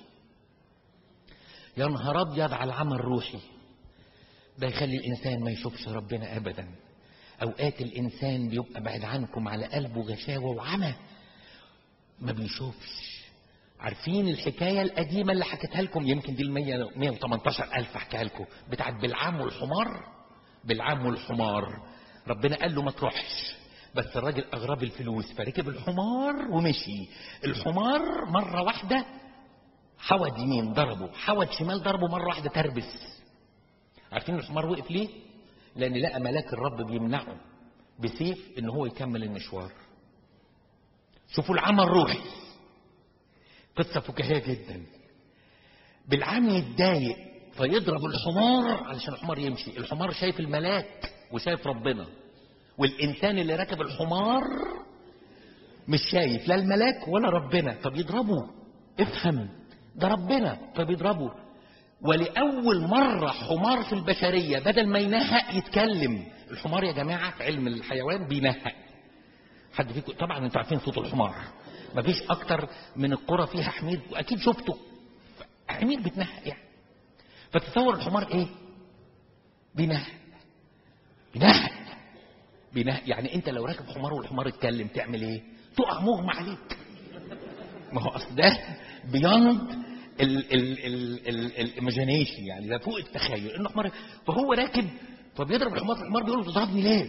يا نهار ابيض على العمى الروحي ده يخلي الانسان ما يشوفش ربنا ابدا اوقات الانسان بيبقى بعد عنكم على قلبه غشاوه وعمى ما بيشوفش عارفين الحكاية القديمة اللي حكيتها لكم يمكن دي المية 118 ألف أحكيها لكم بتاعت بالعام والحمار بالعام والحمار ربنا قال له ما تروحش بس الراجل أغرب الفلوس فركب الحمار ومشي الحمار مرة واحدة حود يمين ضربه حود شمال ضربه مرة واحدة تربس عارفين الحمار وقف ليه؟ لأن لقى ملاك الرب بيمنعه بسيف إن هو يكمل المشوار شوفوا العمل الروحي قصة فكاهية جدا بالعام يتضايق فيضرب الحمار علشان الحمار يمشي الحمار شايف الملاك وشايف ربنا والإنسان اللي راكب الحمار مش شايف لا الملاك ولا ربنا فبيضربه افهم ده ربنا فبيضربه ولأول مرة حمار في البشرية بدل ما ينهق يتكلم الحمار يا جماعة في علم الحيوان بينهق حد فيكم طبعا انتوا عارفين صوت الحمار مفيش اكتر من القرى فيها حمير واكيد شفته حمير بتنهق يعني فتصور الحمار ايه بينهق بينهق بينهق يعني انت لو راكب حمار والحمار اتكلم تعمل ايه تقع مغمى عليك ما هو اصل ده بياند الايماجينيشن يعني ده فوق التخيل انه حمار فهو راكب فبيضرب الحمار الحمار بيقول له بتضربني ليه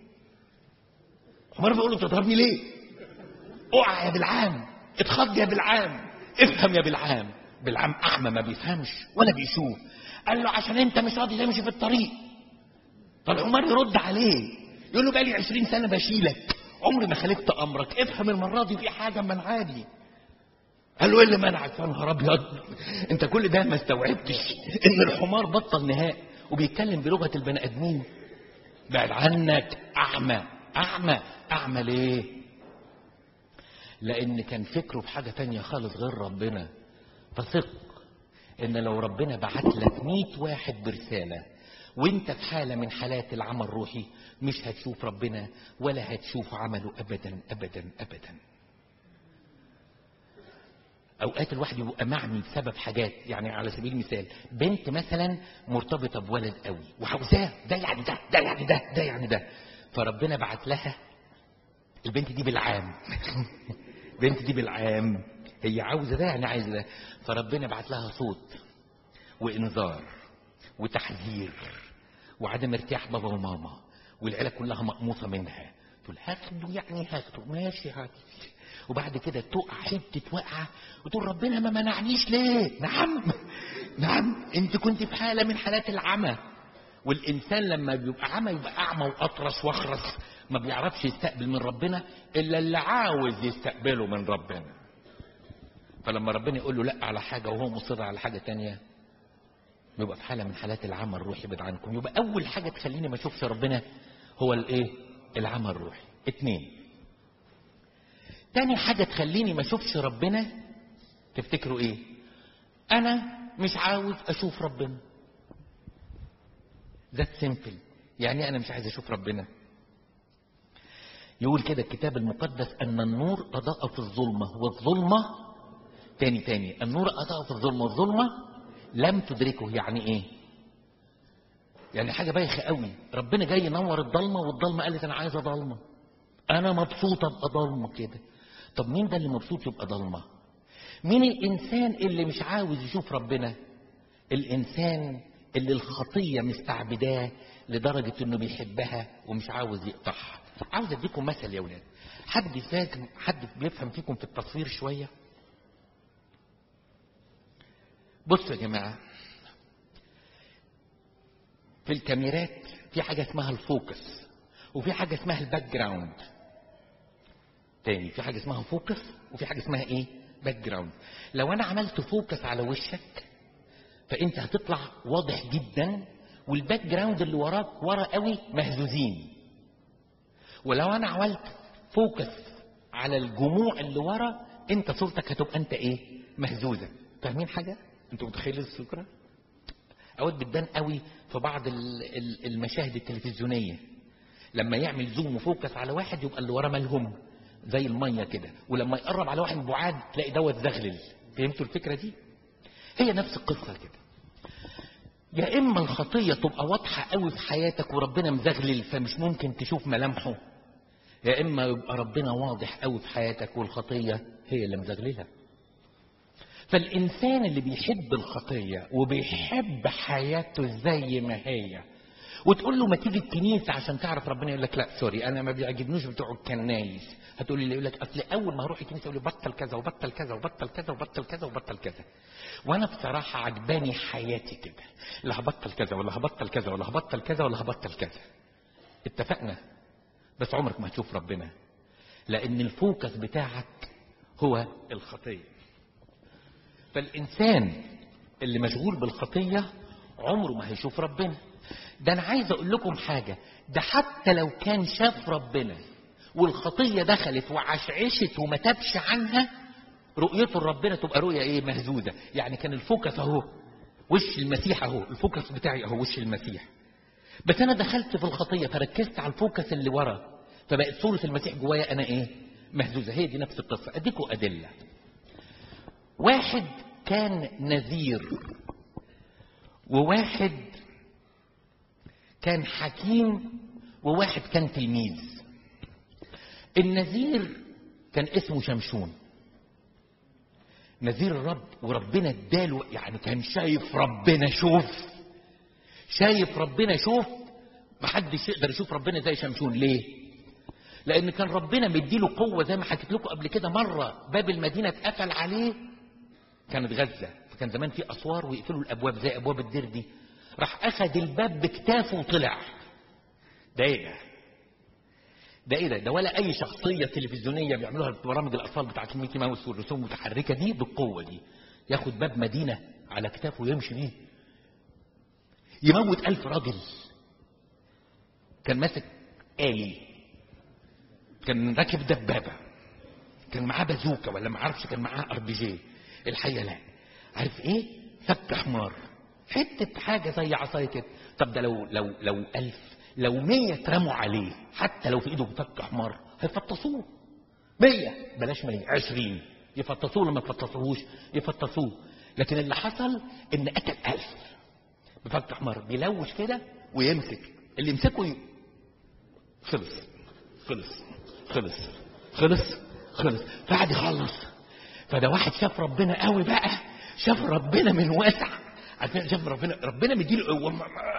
الحمار بيقول له بتضربني ليه اقع يا بالعام اتخض يا بالعام افهم يا بالعام بالعام اعمى ما بيفهمش ولا بيشوف قال له عشان انت مش راضي تمشي في الطريق فالحمار يرد عليه يقول له بقالي عشرين سنه بشيلك عمري ما خالفت امرك افهم المره دي في حاجه منعاني قال له ايه اللي منعك يا نهار ابيض انت كل ده ما استوعبتش ان الحمار بطل نهائي وبيتكلم بلغه البني ادمين بعد عنك اعمى اعمى اعمى ليه لان كان فكره في حاجه تانية خالص غير ربنا فثق ان لو ربنا بعت لك 100 واحد برساله وانت في حاله من حالات العمى الروحي مش هتشوف ربنا ولا هتشوف عمله ابدا ابدا ابدا اوقات الواحد يبقى معمي بسبب حاجات يعني على سبيل المثال بنت مثلا مرتبطه بولد قوي وعاوزاه ده يعني ده ده يعني ده ده يعني ده فربنا بعت لها البنت دي بالعام البنت دي بالعام هي عاوزه ده يعني عايزه ده فربنا بعت لها صوت وانذار وتحذير وعدم ارتياح بابا وماما والعيله كلها مقموصه منها تقول هاخده يعني هاخده ماشي هاخده وبعد كده تقع حته وقعه وتقول ربنا ما منعنيش ليه نعم نعم انت كنت في حاله من حالات العمى والانسان لما بيبقى عمى يبقى اعمى واطرش واخرس ما بيعرفش يستقبل من ربنا الا اللي عاوز يستقبله من ربنا فلما ربنا يقول له لا على حاجه وهو مصر على حاجه تانية يبقى في حاله من حالات العمى الروحي يبعد عنكم يبقى اول حاجه تخليني ما اشوفش ربنا هو الايه العمى الروحي اتنين تاني حاجه تخليني ما اشوفش ربنا تفتكروا ايه انا مش عاوز اشوف ربنا ذات سيمبل يعني انا مش عايز اشوف ربنا يقول كده الكتاب المقدس ان النور اضاء في الظلمه والظلمه تاني تاني النور اضاء في الظلمه والظلمه لم تدركه يعني ايه يعني حاجه بايخه قوي ربنا جاي ينور الضلمه والضلمه قالت انا عايزه ضلمه انا مبسوطه ابقى ضلمه كده طب مين ده اللي مبسوط يبقى ضلمه مين الانسان اللي مش عاوز يشوف ربنا الانسان اللي الخطيه مستعبداه لدرجه انه بيحبها ومش عاوز يقطعها عاوز اديكم مثل يا ولاد حد فاهم حد بيفهم فيكم في التصوير شويه بصوا يا جماعه في الكاميرات في حاجه اسمها الفوكس وفي حاجه اسمها الباك جراوند تاني في حاجه اسمها فوكس وفي حاجه اسمها ايه باك جراوند لو انا عملت فوكس على وشك فانت هتطلع واضح جدا والباك جراوند اللي وراك ورا قوي مهزوزين ولو انا عملت فوكس على الجموع اللي ورا انت صورتك هتبقى انت ايه مهزوزه فاهمين حاجه انتوا متخيلين الفكره اوقات بتبان قوي في بعض المشاهد التلفزيونيه لما يعمل زوم وفوكس على واحد يبقى اللي وراه ملهم زي الميه كده ولما يقرب على واحد بعاد تلاقي دوت زغلل فهمتوا الفكره دي هي نفس القصه كده يا اما الخطيه تبقى واضحه قوي في حياتك وربنا مزغلل فمش ممكن تشوف ملامحه يا اما يبقى ربنا واضح قوي في حياتك والخطيه هي اللي مزغللها فالانسان اللي بيحب الخطيه وبيحب حياته زي ما هي وتقول له ما تيجي الكنيسه عشان تعرف ربنا يقول لك لا سوري انا ما بيعجبنيش بتوع الكنايس هتقول لي يقول لك اصل اول ما هروح الكنيسه يقول لي بطل كذا وبطل كذا وبطل كذا وبطل كذا وبطل كذا وانا بصراحه عجباني حياتي كده لا هبطل كذا ولا هبطل كذا ولا هبطل كذا ولا هبطل كذا اتفقنا بس عمرك ما هتشوف ربنا لان الفوكس بتاعك هو الخطيه فالانسان اللي مشغول بالخطيه عمره ما هيشوف ربنا ده انا عايز اقول لكم حاجه ده حتى لو كان شاف ربنا والخطيه دخلت وعشعشت وما تابش عنها رؤيته لربنا تبقى رؤيه ايه مهزوزه يعني كان الفوكس اهو وش المسيح اهو الفوكس بتاعي اهو وش المسيح بس انا دخلت في الخطيه فركزت على الفوكس اللي ورا فبقت صوره المسيح جوايا انا ايه مهزوزه هي دي نفس القصه اديكم ادله واحد كان نذير وواحد كان حكيم وواحد كان تلميذ النذير كان اسمه شمشون نذير الرب وربنا اداله يعني كان شايف ربنا شوف شايف ربنا شوف محدش يقدر يشوف ربنا زي شمشون ليه لان كان ربنا مديله قوه زي ما حكيت لكم قبل كده مره باب المدينه اتقفل عليه كانت غزه فكان زمان في اسوار ويقفلوا الابواب زي ابواب الدير دي راح اخذ الباب بكتافه وطلع ده ايه ده ده ايه ده ده ولا اي شخصيه تلفزيونيه بيعملوها في برامج الاطفال بتاعت ميكي ماوس والرسوم المتحركه دي بالقوه دي ياخد باب مدينه على كتافه ويمشي بيه يموت ألف راجل كان ماسك آلي كان راكب دبابة كان معاه بازوكا ولا ما اعرفش كان معاه ار بي جي الحقيقة لا عارف ايه فك حمار حتة حاجة زي عصاية كده طب ده لو لو لو ألف لو مية اترموا عليه حتى لو في ايده فك حمار هيفطسوه مية بلاش مية عشرين يفطسوه لما يفطسوهوش يفطسوه لكن اللي حصل ان قتل ألف بفك حمار بيلوش كده ويمسك اللي يمسكه ي... خلص خلص خلص خلص خلص فقعد يخلص فده واحد شاف ربنا قوي بقى شاف ربنا من واسع عارفين شاف ربنا ربنا مديله قوه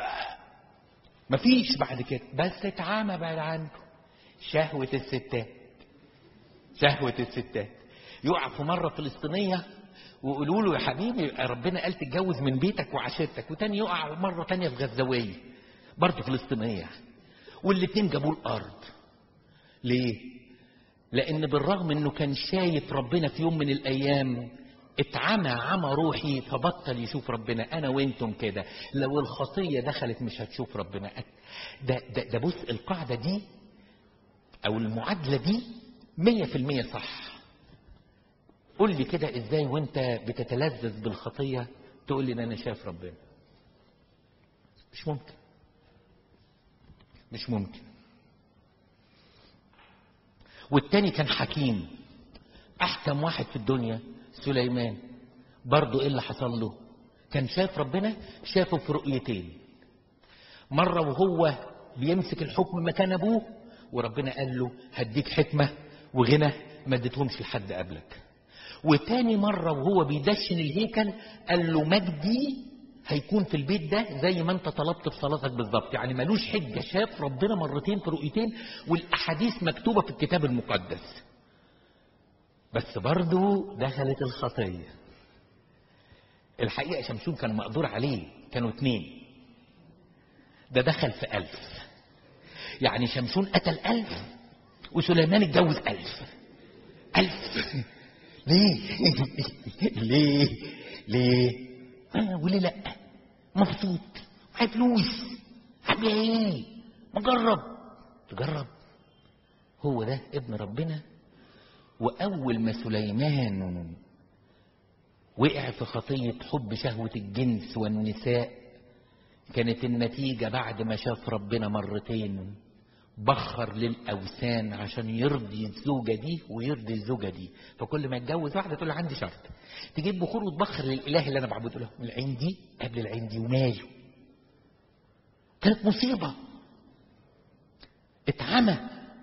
مفيش بعد كده بس اتعامى بعد عنه شهوة الستات شهوة الستات يقع في مرة فلسطينية ويقولوا له يا حبيبي ربنا قال تتجوز من بيتك وعشيرتك وتاني يقع مرة تانية في غزاوية برضه فلسطينية والاتنين جابوا الأرض ليه؟ لأن بالرغم إنه كان شايف ربنا في يوم من الأيام اتعمى عمى روحي فبطل يشوف ربنا أنا وأنتم كده لو الخطية دخلت مش هتشوف ربنا ده, ده, ده بص القاعدة دي أو المعادلة دي مية في المية صح قول لي كده ازاي وانت بتتلذذ بالخطية تقول لي ان انا شايف ربنا مش ممكن مش ممكن والتاني كان حكيم احكم واحد في الدنيا سليمان برضه ايه اللي حصل له كان شايف ربنا شافه في رؤيتين مرة وهو بيمسك الحكم مكان ابوه وربنا قال له هديك حكمة وغنى ما اديتهمش لحد قبلك وتاني مرة وهو بيدشن الهيكل قال له مجدي هيكون في البيت ده زي ما انت طلبت في صلاتك بالظبط يعني ملوش حجة شاف ربنا مرتين في رؤيتين والأحاديث مكتوبة في الكتاب المقدس بس برضه دخلت الخطية الحقيقة شمشون كان مقدور عليه كانوا اتنين ده دخل في ألف يعني شمشون قتل ألف وسليمان اتجوز ألف ألف ليه ليه ليه آه وليه لا مبسوط معايا فلوس حاجة ايه مجرب تجرب هو ده ابن ربنا وأول ما سليمان وقع في خطية حب شهوة الجنس والنساء كانت النتيجة بعد ما شاف ربنا مرتين بخر للأوثان عشان يرضي الزوجة دي ويرضي الزوجة دي فكل ما يتجوز واحدة تقول له عندي شرط تجيب بخور وتبخر للإله اللي أنا بعبده له العين دي قبل العين دي وماله كانت مصيبة اتعمى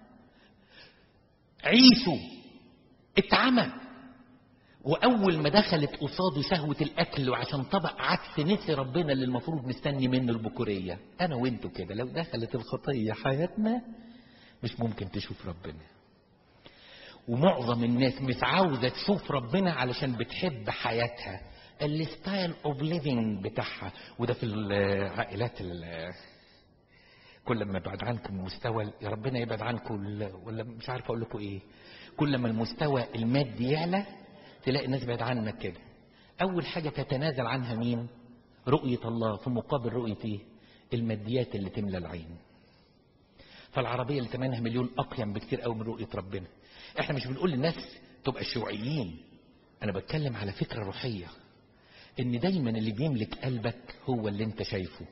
عيسو اتعمى واول ما دخلت قصاده شهوه الاكل وعشان طبق عدس نسي ربنا اللي المفروض مستني منه البكوريه انا وانتوا كده لو دخلت الخطيه حياتنا مش ممكن تشوف ربنا ومعظم الناس مش عاوزه تشوف ربنا علشان بتحب حياتها الستايل اوف ليفينج بتاعها وده في العائلات كل ما يبعد عنكم المستوى يا ربنا يبعد عنكم ولا مش عارف اقول لكم ايه كل ما المستوى المادي يعلى تلاقي الناس بعد عنك كده اول حاجه تتنازل عنها مين رؤيه الله في مقابل رؤيه ايه الماديات اللي تملى العين فالعربيه اللي ثمنها مليون اقيم بكتير قوي من رؤيه ربنا احنا مش بنقول للناس تبقى الشيوعيين انا بتكلم على فكره روحيه ان دايما اللي بيملك قلبك هو اللي انت شايفه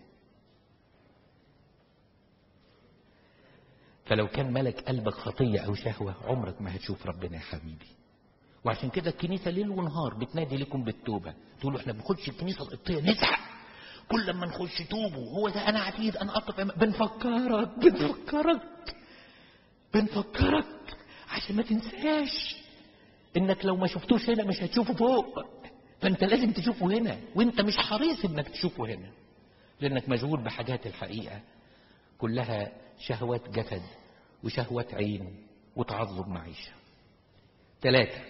فلو كان ملك قلبك خطيه او شهوه عمرك ما هتشوف ربنا يا حبيبي وعشان كده الكنيسه ليل ونهار بتنادي لكم بالتوبه تقولوا احنا بنخش الكنيسه القبطيه نزعق كل لما نخش توبوا هو ده انا عتيد انا اقف بنفكرك بنفكرك بنفكرك عشان ما تنساش انك لو ما شفتوش هنا مش هتشوفه فوق فانت لازم تشوفه هنا وانت مش حريص انك تشوفه هنا لانك مشغول بحاجات الحقيقه كلها شهوات جسد وشهوات عين وتعظم معيشه ثلاثه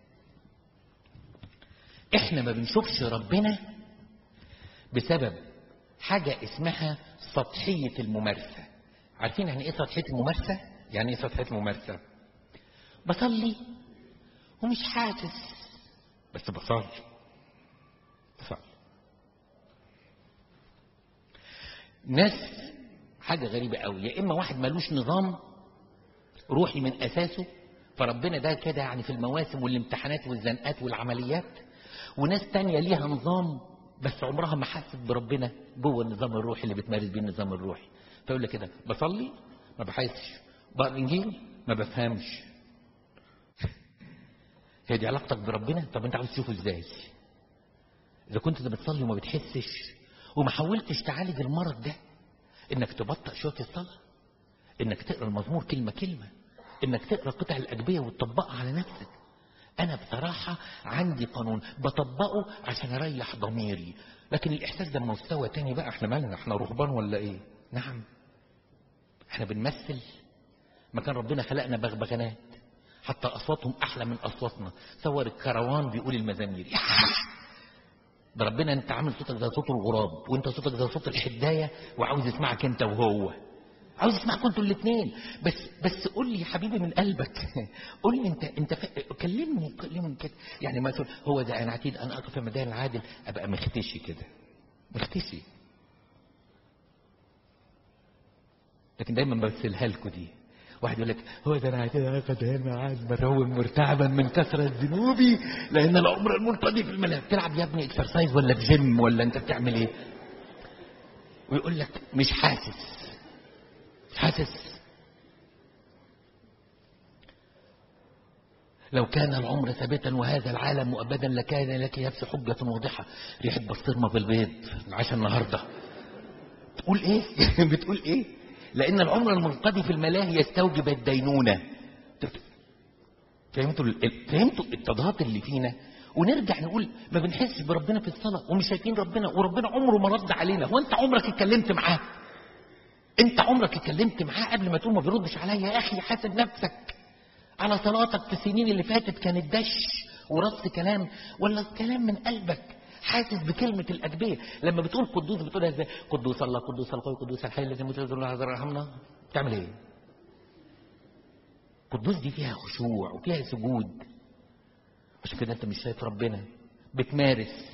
احنا ما بنشوفش ربنا بسبب حاجة اسمها سطحية الممارسة عارفين يعني ايه سطحية الممارسة؟ يعني ايه سطحية الممارسة؟ بصلي ومش حاسس بس بصلي بصلي ناس حاجة غريبة قوي يا إما واحد ملوش نظام روحي من أساسه فربنا ده كده يعني في المواسم والامتحانات والزنقات والعمليات وناس تانية ليها نظام بس عمرها ما حست بربنا جوه النظام الروحي اللي بتمارس بيه النظام الروحي فيقول لك كده بصلي ما بحسش بقرا الانجيل ما بفهمش هي دي علاقتك بربنا طب انت عاوز تشوفه ازاي اذا كنت انت بتصلي وما بتحسش وما حاولتش تعالج المرض ده انك تبطأ شويه الصلاه انك تقرا المزمور كلمه كلمه انك تقرا قطع الاجبيه وتطبقها على نفسك انا بصراحه عندي قانون بطبقه عشان اريح ضميري لكن الاحساس ده مستوى تاني بقى احنا مالنا احنا رهبان ولا ايه نعم احنا بنمثل مكان ربنا خلقنا بغبغانات حتى اصواتهم احلى من اصواتنا صور الكروان بيقول المزامير ده ربنا انت عامل صوتك زي صوت الغراب وانت صوتك زي صوت الحدايه وعاوز يسمعك انت وهو عاوز يسمعكم انتوا الاثنين بس بس قول لي يا حبيبي من قلبك قول لي انت انت ف... كلمني كلمني كده يعني ما تقول هو ده انا عتيد انا اقف في ميدان العادل ابقى مختشي كده مختشي لكن دايما بمثلها لكم دي واحد يقول لك هو ده انا عتيد اقف هنا عاد مرعوب مرتعبا من كثره ذنوبي لان العمر المنقضي في الملاهي بتلعب يا ابني اكسرسايز ولا في جيم ولا انت بتعمل ايه ويقول لك مش حاسس مش حاسس لو كان العمر ثابتا وهذا العالم مؤبدا لكان لك نفس حجة واضحة ريحة بسطرمة بالبيض العشاء النهاردة تقول ايه بتقول ايه لان العمر المنقضي في الملاهي يستوجب الدينونة فهمتوا فهمتوا التضاد اللي فينا ونرجع نقول ما بنحسش بربنا في الصلاة ومش شايفين ربنا وربنا عمره ما رد علينا هو انت عمرك اتكلمت معاه انت عمرك اتكلمت معاه قبل ما تقول ما بيردش عليا يا اخي حاسب نفسك على صلاتك في السنين اللي فاتت كانت دش ورص كلام ولا كلام من قلبك حاسس بكلمة الأجبية لما بتقول قدوس بتقولها ازاي قدوس الله قدوس القوي قدوس الحي الذي يموت الله رحمنا بتعمل ايه قدوس دي فيها خشوع وفيها سجود عشان كده انت مش شايف ربنا بتمارس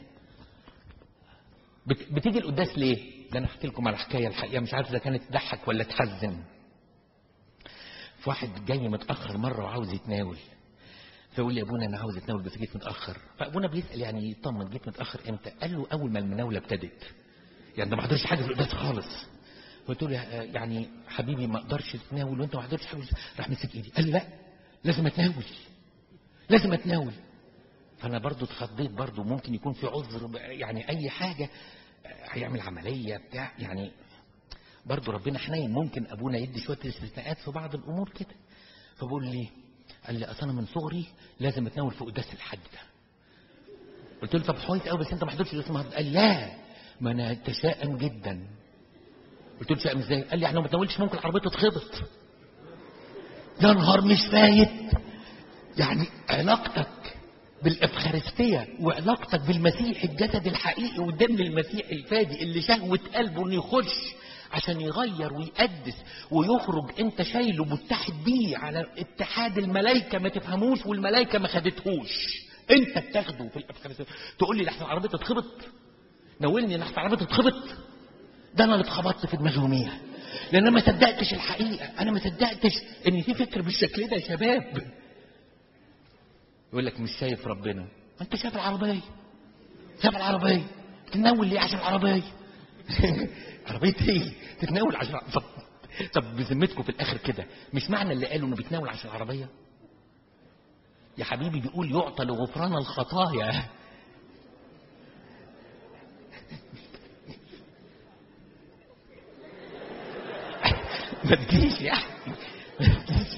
بت... بتيجي القداس ليه ده انا احكي لكم على حكايه الحقيقه مش عارف اذا كانت تضحك ولا تحزن في واحد جاي متاخر مره وعاوز يتناول فيقول لي يا ابونا انا عاوز اتناول بس جيت متاخر فابونا بيسال يعني يطمن جيت متاخر امتى قال له اول ما المناوله ابتدت يعني ده ما حضرش حاجه في القداس خالص قلت له يعني حبيبي ما اقدرش اتناول وانت ما حضرتش حاجه راح مسك ايدي قال لي لا لازم اتناول لازم اتناول فانا برضو اتخضيت برضو ممكن يكون في عذر يعني اي حاجه هيعمل عمليه بتاع يعني برضو ربنا حنين ممكن ابونا يدي شويه استثناءات في بعض الامور كده فبقول لي قال لي اصل انا من صغري لازم اتناول في قداس الحد ده قلت له طب كويس قوي بس انت ما حضرتش اسمها قال لا ما انا تشائم جدا قلت له تشائم ازاي قال لي احنا ما بنتناولش ممكن العربيه تتخبط يا نهار مش فايت يعني علاقتك بالإفخارستية وعلاقتك بالمسيح الجسد الحقيقي ودم المسيح الفادي اللي شهوة قلبه انه يخش عشان يغير ويقدس ويخرج انت شايله متحد بيه على اتحاد الملائكة ما تفهموش والملائكة ما خدتهوش انت بتاخده في الإفخارستية تقول لي لحسن العربية تتخبط نولني لحسن العربية تتخبط ده انا اللي اتخبطت في دماغي يوميها لان انا ما صدقتش الحقيقة انا ما صدقتش ان في فكر بالشكل ده يا شباب يقول لك مش شايف ربنا ما انت شايف العربية شايف العربية تتناول ليه عشان العربية عربية ايه تتناول عشان طب طب بذمتكم في الاخر كده مش معنى اللي قالوا انه بيتناول عشان العربية يا حبيبي بيقول يعطى لغفران الخطايا ما تجيش يا احمد ما تجيش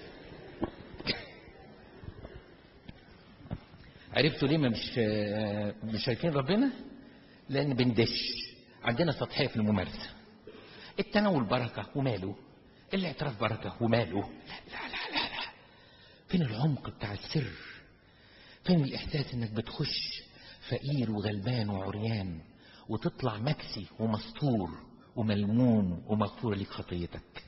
عرفتوا ليه ما مش مش شايفين ربنا لان بندش عندنا سطحيه في الممارسه التناول بركه وماله الاعتراف بركه وماله لا لا لا لا, لا. فين العمق بتاع السر فين الاحساس انك بتخش فقير وغلبان وعريان وتطلع مكسي ومستور وملموم ومغفور لك خطيتك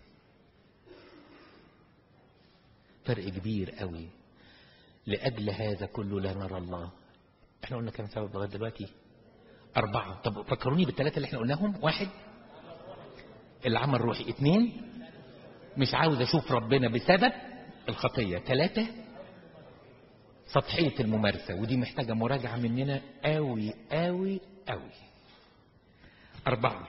فرق كبير قوي لأجل هذا كله لا نرى الله احنا قلنا كم سبب لغايه دلوقتي أربعة طب فكروني بالثلاثة اللي احنا قلناهم واحد العمل الروحي اثنين مش عاوز أشوف ربنا بسبب الخطية ثلاثة سطحية الممارسة ودي محتاجة مراجعة مننا قوي قوي قوي أربعة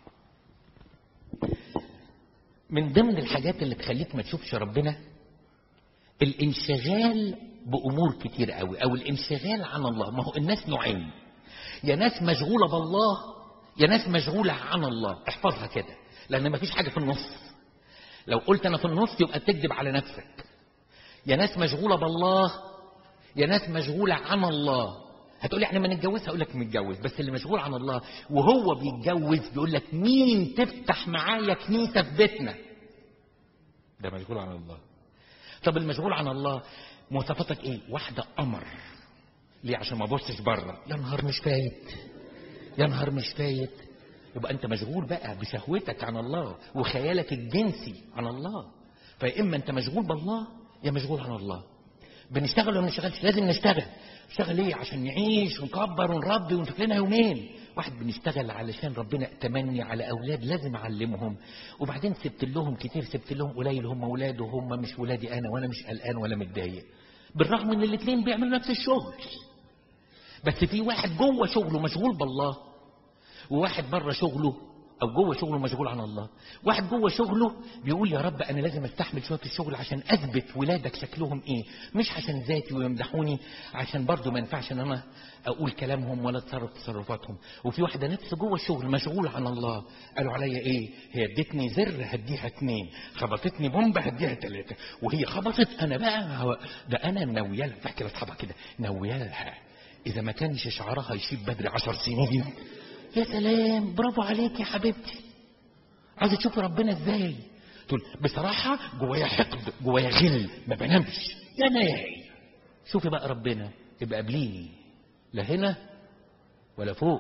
من ضمن الحاجات اللي تخليك ما تشوفش ربنا الانشغال بامور كتير قوي او الانشغال عن الله ما هو الناس نوعين يا ناس مشغوله بالله يا ناس مشغوله عن الله احفظها كده لان ما فيش حاجه في النص لو قلت انا في النص يبقى تكذب على نفسك يا ناس مشغوله بالله يا ناس مشغوله عن الله هتقول لي احنا ما نتجوزها اقول لك متجوز بس اللي مشغول عن الله وهو بيتجوز بيقول لك مين تفتح معايا كنيسه في بيتنا ده مشغول عن الله طب المشغول عن الله مواصفاتك ايه واحده قمر ليه عشان ما ابصش بره يا نهار مش فايت يا نهار مش فايت يبقى انت مشغول بقى بشهوتك عن الله وخيالك الجنسي عن الله فيا اما انت مشغول بالله يا مشغول عن الله بنشتغل ولا ما بنشتغلش لازم نشتغل نشتغل ليه عشان نعيش ونكبر ونربي ونشوف لنا يومين واحد بنشتغل علشان ربنا تمني على اولاد لازم اعلمهم وبعدين سبت لهم كتير سبت لهم قليل هم اولاد وهم مش ولادي انا وانا مش قلقان ولا متضايق بالرغم ان الاثنين بيعملوا نفس الشغل بس في واحد جوه شغله مشغول بالله وواحد بره شغله او جوه شغله مشغول عن الله واحد جوه شغله بيقول يا رب انا لازم استحمل شويه في الشغل عشان اثبت ولادك شكلهم ايه مش عشان ذاتي ويمدحوني عشان برضو ما ينفعش ان انا اقول كلامهم ولا اتصرف تصرفاتهم وفي واحده نفس جوه الشغل مشغول عن الله قالوا عليا ايه هي ادتني زر هديها اتنين خبطتني بومبه هديها ثلاثه وهي خبطت انا بقى هو- ده انا ناويالها تحكي لاصحابها كده ناويالها اذا ما كانش شعرها يشيب بدري عشر سنين يا سلام برافو عليك يا حبيبتي عايزه تشوفي ربنا ازاي تقول بصراحه جوايا حقد جوايا غل ما بنامش يا ناهي شوفي بقى ربنا يبقى قابليني لا هنا ولا فوق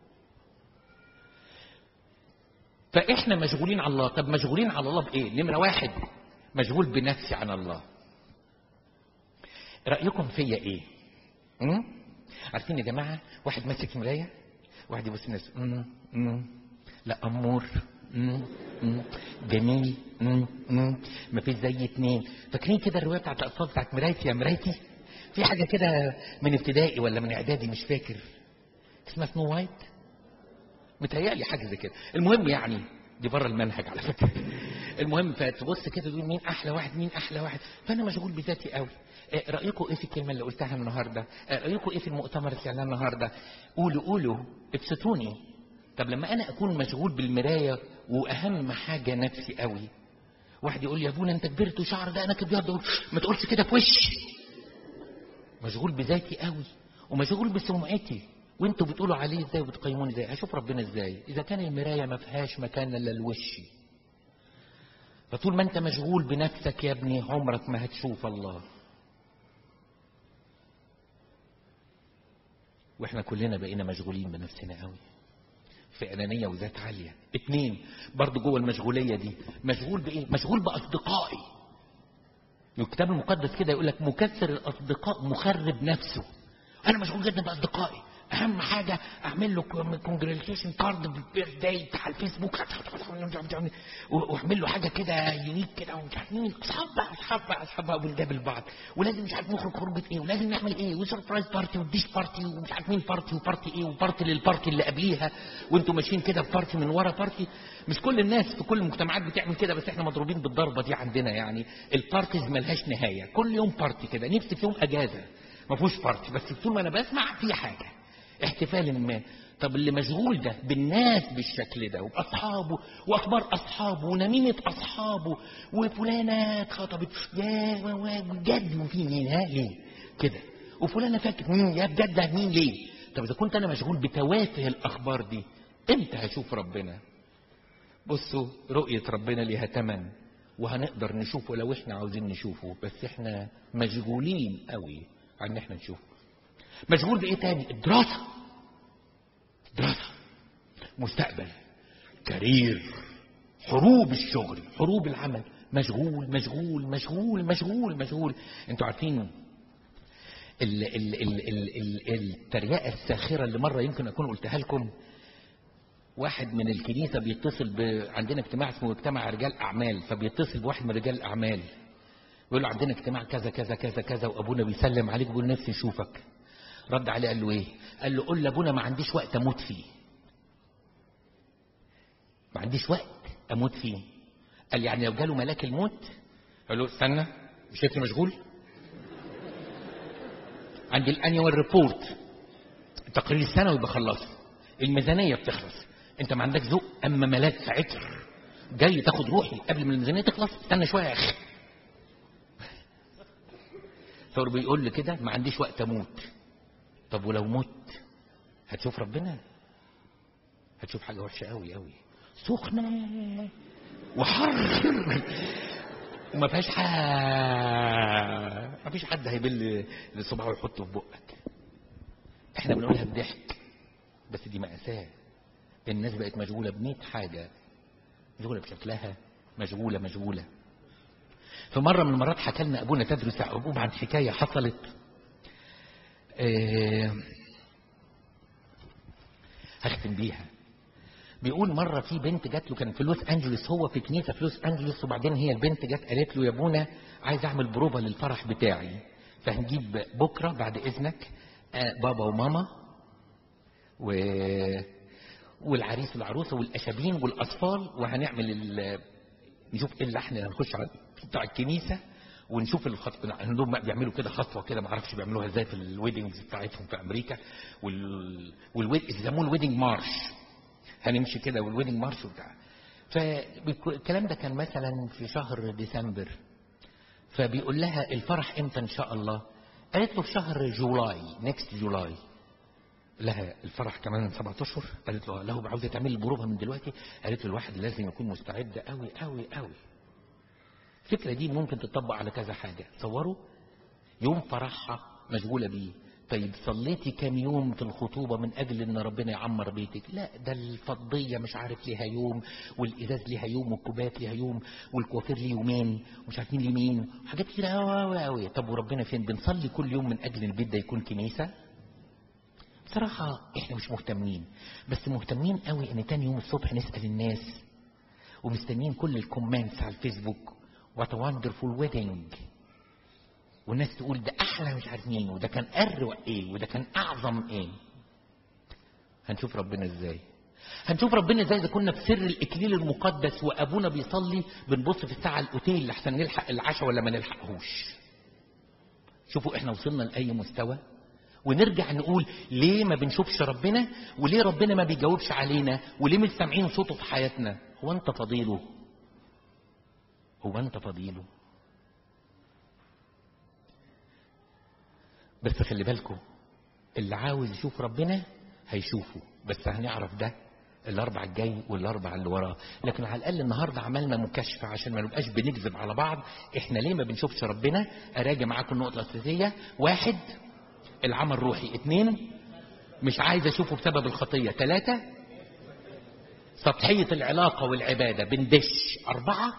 فاحنا مشغولين على الله طب مشغولين على الله بايه نمره واحد مشغول بنفسي عن الله رايكم فيا ايه م? عارفين يا جماعه واحد ماسك مرايه واحد يبص لنفسه م- م- لا امور م- م- جميل م- م- مفيش زي اتنين فاكرين كده الروايه بتاعت الاطفال بتاعت مرايتي يا مرايتي في حاجه كده من ابتدائي ولا من اعدادي مش فاكر اسمها سنو وايت متهيألي حاجه زي كده المهم يعني دي بره المنهج على فكره المهم فتبص كده تقول مين احلى واحد مين احلى واحد فانا مشغول بذاتي قوي آه، رايكم ايه في الكلمه اللي قلتها النهارده آه، رايكم ايه في المؤتمر اللي اعلان النهارده قولوا قولوا ابسطوني طب لما انا اكون مشغول بالمرايه واهم حاجه نفسي قوي واحد يقول لي يا ابونا انت كبرت وشعر ده انا كبير أقول ما تقولش كده في وشي مشغول بذاتي قوي ومشغول بسمعتي وانتوا بتقولوا عليه ازاي وبتقيموني ازاي هشوف ربنا ازاي اذا كان المرايه ما فيهاش مكان الا لوشي فطول ما انت مشغول بنفسك يا ابني عمرك ما هتشوف الله واحنا كلنا بقينا مشغولين بنفسنا قوي في انانيه وذات عاليه اتنين برضو جوه المشغوليه دي مشغول بايه مشغول باصدقائي الكتاب المقدس كده يقول لك مكسر الاصدقاء مخرب نفسه انا مشغول جدا باصدقائي اهم حاجه اعمل له كونجريتيشن كارد بالبيرث داي بتاع الفيسبوك واعمل له حاجه كده يونيك كده ومش عارف مين اصحاب بقى اصحاب بقى اصحاب بقى ونقابل بعض ولازم مش عارف نخرج خروجه ايه ولازم نعمل ايه وسربرايز بارتي وديش بارتي ومش عارف مين بارتي وبارتي ايه وبارتي للبارتي اللي قبليها وانتوا ماشيين كده بارتي من ورا بارتي مش كل الناس في كل المجتمعات بتعمل كده بس احنا مضروبين بالضربه دي عندنا يعني البارتيز ملهاش نهايه كل يوم بارتي كده نفسي في يوم اجازه ما فيهوش بارتي بس طول ما انا بسمع في حاجه احتفال ما طب اللي مشغول ده بالناس بالشكل ده وباصحابه واخبار اصحابه ونميمه اصحابه وفلانه اتخطبت يا و- و- بجد وفي مين ها ليه كده وفلانه فاكر مين يا بجد ده مين ليه طب اذا كنت انا مشغول بتوافه الاخبار دي امتى هشوف ربنا بصوا رؤيه ربنا ليها تمن وهنقدر نشوفه لو احنا عاوزين نشوفه بس احنا مشغولين قوي عن ان احنا نشوفه مشغول بايه تاني الدراسه دراسه مستقبل كارير حروب الشغل حروب العمل مشغول مشغول مشغول مشغول مشغول انتوا عارفين ال ال ال ال ال التريقه الساخره اللي مره يمكن اكون قلتها لكم واحد من الكنيسه بيتصل ب... عندنا اجتماع اسمه اجتماع رجال اعمال فبيتصل بواحد من رجال الاعمال يقول له عندنا اجتماع كذا كذا كذا كذا وابونا بيسلم عليك بيقول نفسي اشوفك رد عليه قال له ايه قال له قول لابونا ما عنديش وقت اموت فيه ما عنديش وقت اموت فيه قال يعني لو جاله ملاك الموت قال له استنى مش شايفني مشغول عندي الانيوال ريبورت التقرير السنوي بخلصه الميزانيه بتخلص انت ما عندك ذوق اما ملاك ساعتها جاي تاخد روحي قبل ما الميزانيه تخلص استنى شويه يا اخي ثور بيقول لي كده ما عنديش وقت اموت طب ولو مت هتشوف ربنا هتشوف حاجه وحشه قوي قوي سخنه وحر وما فيهاش حاجه ما فيش حد هيبل صباعه ويحطه في بقك احنا بنقولها بضحك بس دي مأساة الناس بقت مشغولة بمئة حاجة مشغولة بشكلها مشغولة مشغولة في مرة من المرات حكى لنا أبونا تدرس يعقوب عن حكاية حصلت آه هختم بيها بيقول مرة في بنت جات له كان في لوس أنجلوس هو في كنيسة في لوس أنجلوس وبعدين هي البنت جت قالت له يا ابونا عايز أعمل بروفة للفرح بتاعي فهنجيب بكرة بعد إذنك آه بابا وماما و... والعريس والعروسة والأشابين والأطفال وهنعمل ال... نشوف ايه اللحن اللي هنخش على بتاع الكنيسة ونشوف الخطوة عندهم بيعملوا كده خطوة كده ما اعرفش بيعملوها ازاي في الويدنجز بتاعتهم في امريكا وال والويد يسموه الويدنج مارش هنمشي كده والويدنج مارش وبتاع فالكلام ده كان مثلا في شهر ديسمبر فبيقول لها الفرح امتى ان شاء الله قالت له في شهر جولاي نكست جولاي لها الفرح كمان سبعة اشهر قالت له له عاوزه تعمل البروفه من دلوقتي قالت له الواحد لازم يكون مستعد قوي قوي قوي الفكره دي ممكن تطبق على كذا حاجه تصوروا يوم فرحها مشغوله بيه طيب صليتي كام يوم في الخطوبة من أجل إن ربنا يعمر بيتك لا ده الفضية مش عارف ليها يوم والإزاز ليها يوم والكوبات ليها يوم والكوافير ليه يومين ومش عارفين ليه مين حاجات كتير قوي قوي طب وربنا فين بنصلي كل يوم من أجل البيت ده يكون كنيسة بصراحة احنا مش مهتمين بس مهتمين قوي ان تاني يوم الصبح نسأل الناس ومستنيين كل الكومنتس على الفيسبوك وات وندرفول ويدنج والناس تقول ده احلى مش عارف مين وده كان اروق ايه وده كان اعظم ايه هنشوف ربنا ازاي هنشوف ربنا ازاي اذا كنا في سر الاكليل المقدس وابونا بيصلي بنبص في الساعه الاوتيل لحسن نلحق العشاء ولا ما نلحقهوش شوفوا احنا وصلنا لاي مستوى ونرجع نقول ليه ما بنشوفش ربنا وليه ربنا ما بيجاوبش علينا وليه مش سامعين صوته في حياتنا هو انت فضيله هو انت فضيله بس خلي بالكم اللي عاوز يشوف ربنا هيشوفه بس هنعرف ده الاربع الجاي والاربع اللي وراه لكن على الاقل النهارده عملنا مكاشفه عشان ما نبقاش بنكذب على بعض احنا ليه ما بنشوفش ربنا اراجع معاكم النقطه الاساسيه واحد العمل الروحي اثنين مش عايز اشوفه بسبب الخطيه ثلاثه سطحيه العلاقه والعباده بندش اربعه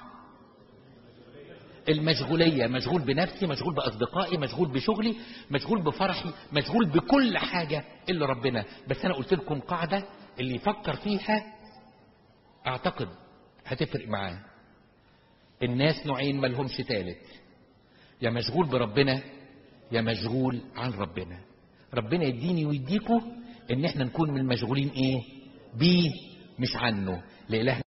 المشغولية مشغول بنفسي مشغول بأصدقائي مشغول بشغلي مشغول بفرحي مشغول بكل حاجة إلا ربنا بس أنا قلت لكم قاعدة اللي يفكر فيها أعتقد هتفرق معاه الناس نوعين ملهمش تالت يا مشغول بربنا يا مشغول عن ربنا ربنا يديني ويديكوا ان احنا نكون من المشغولين ايه بيه مش عنه لإله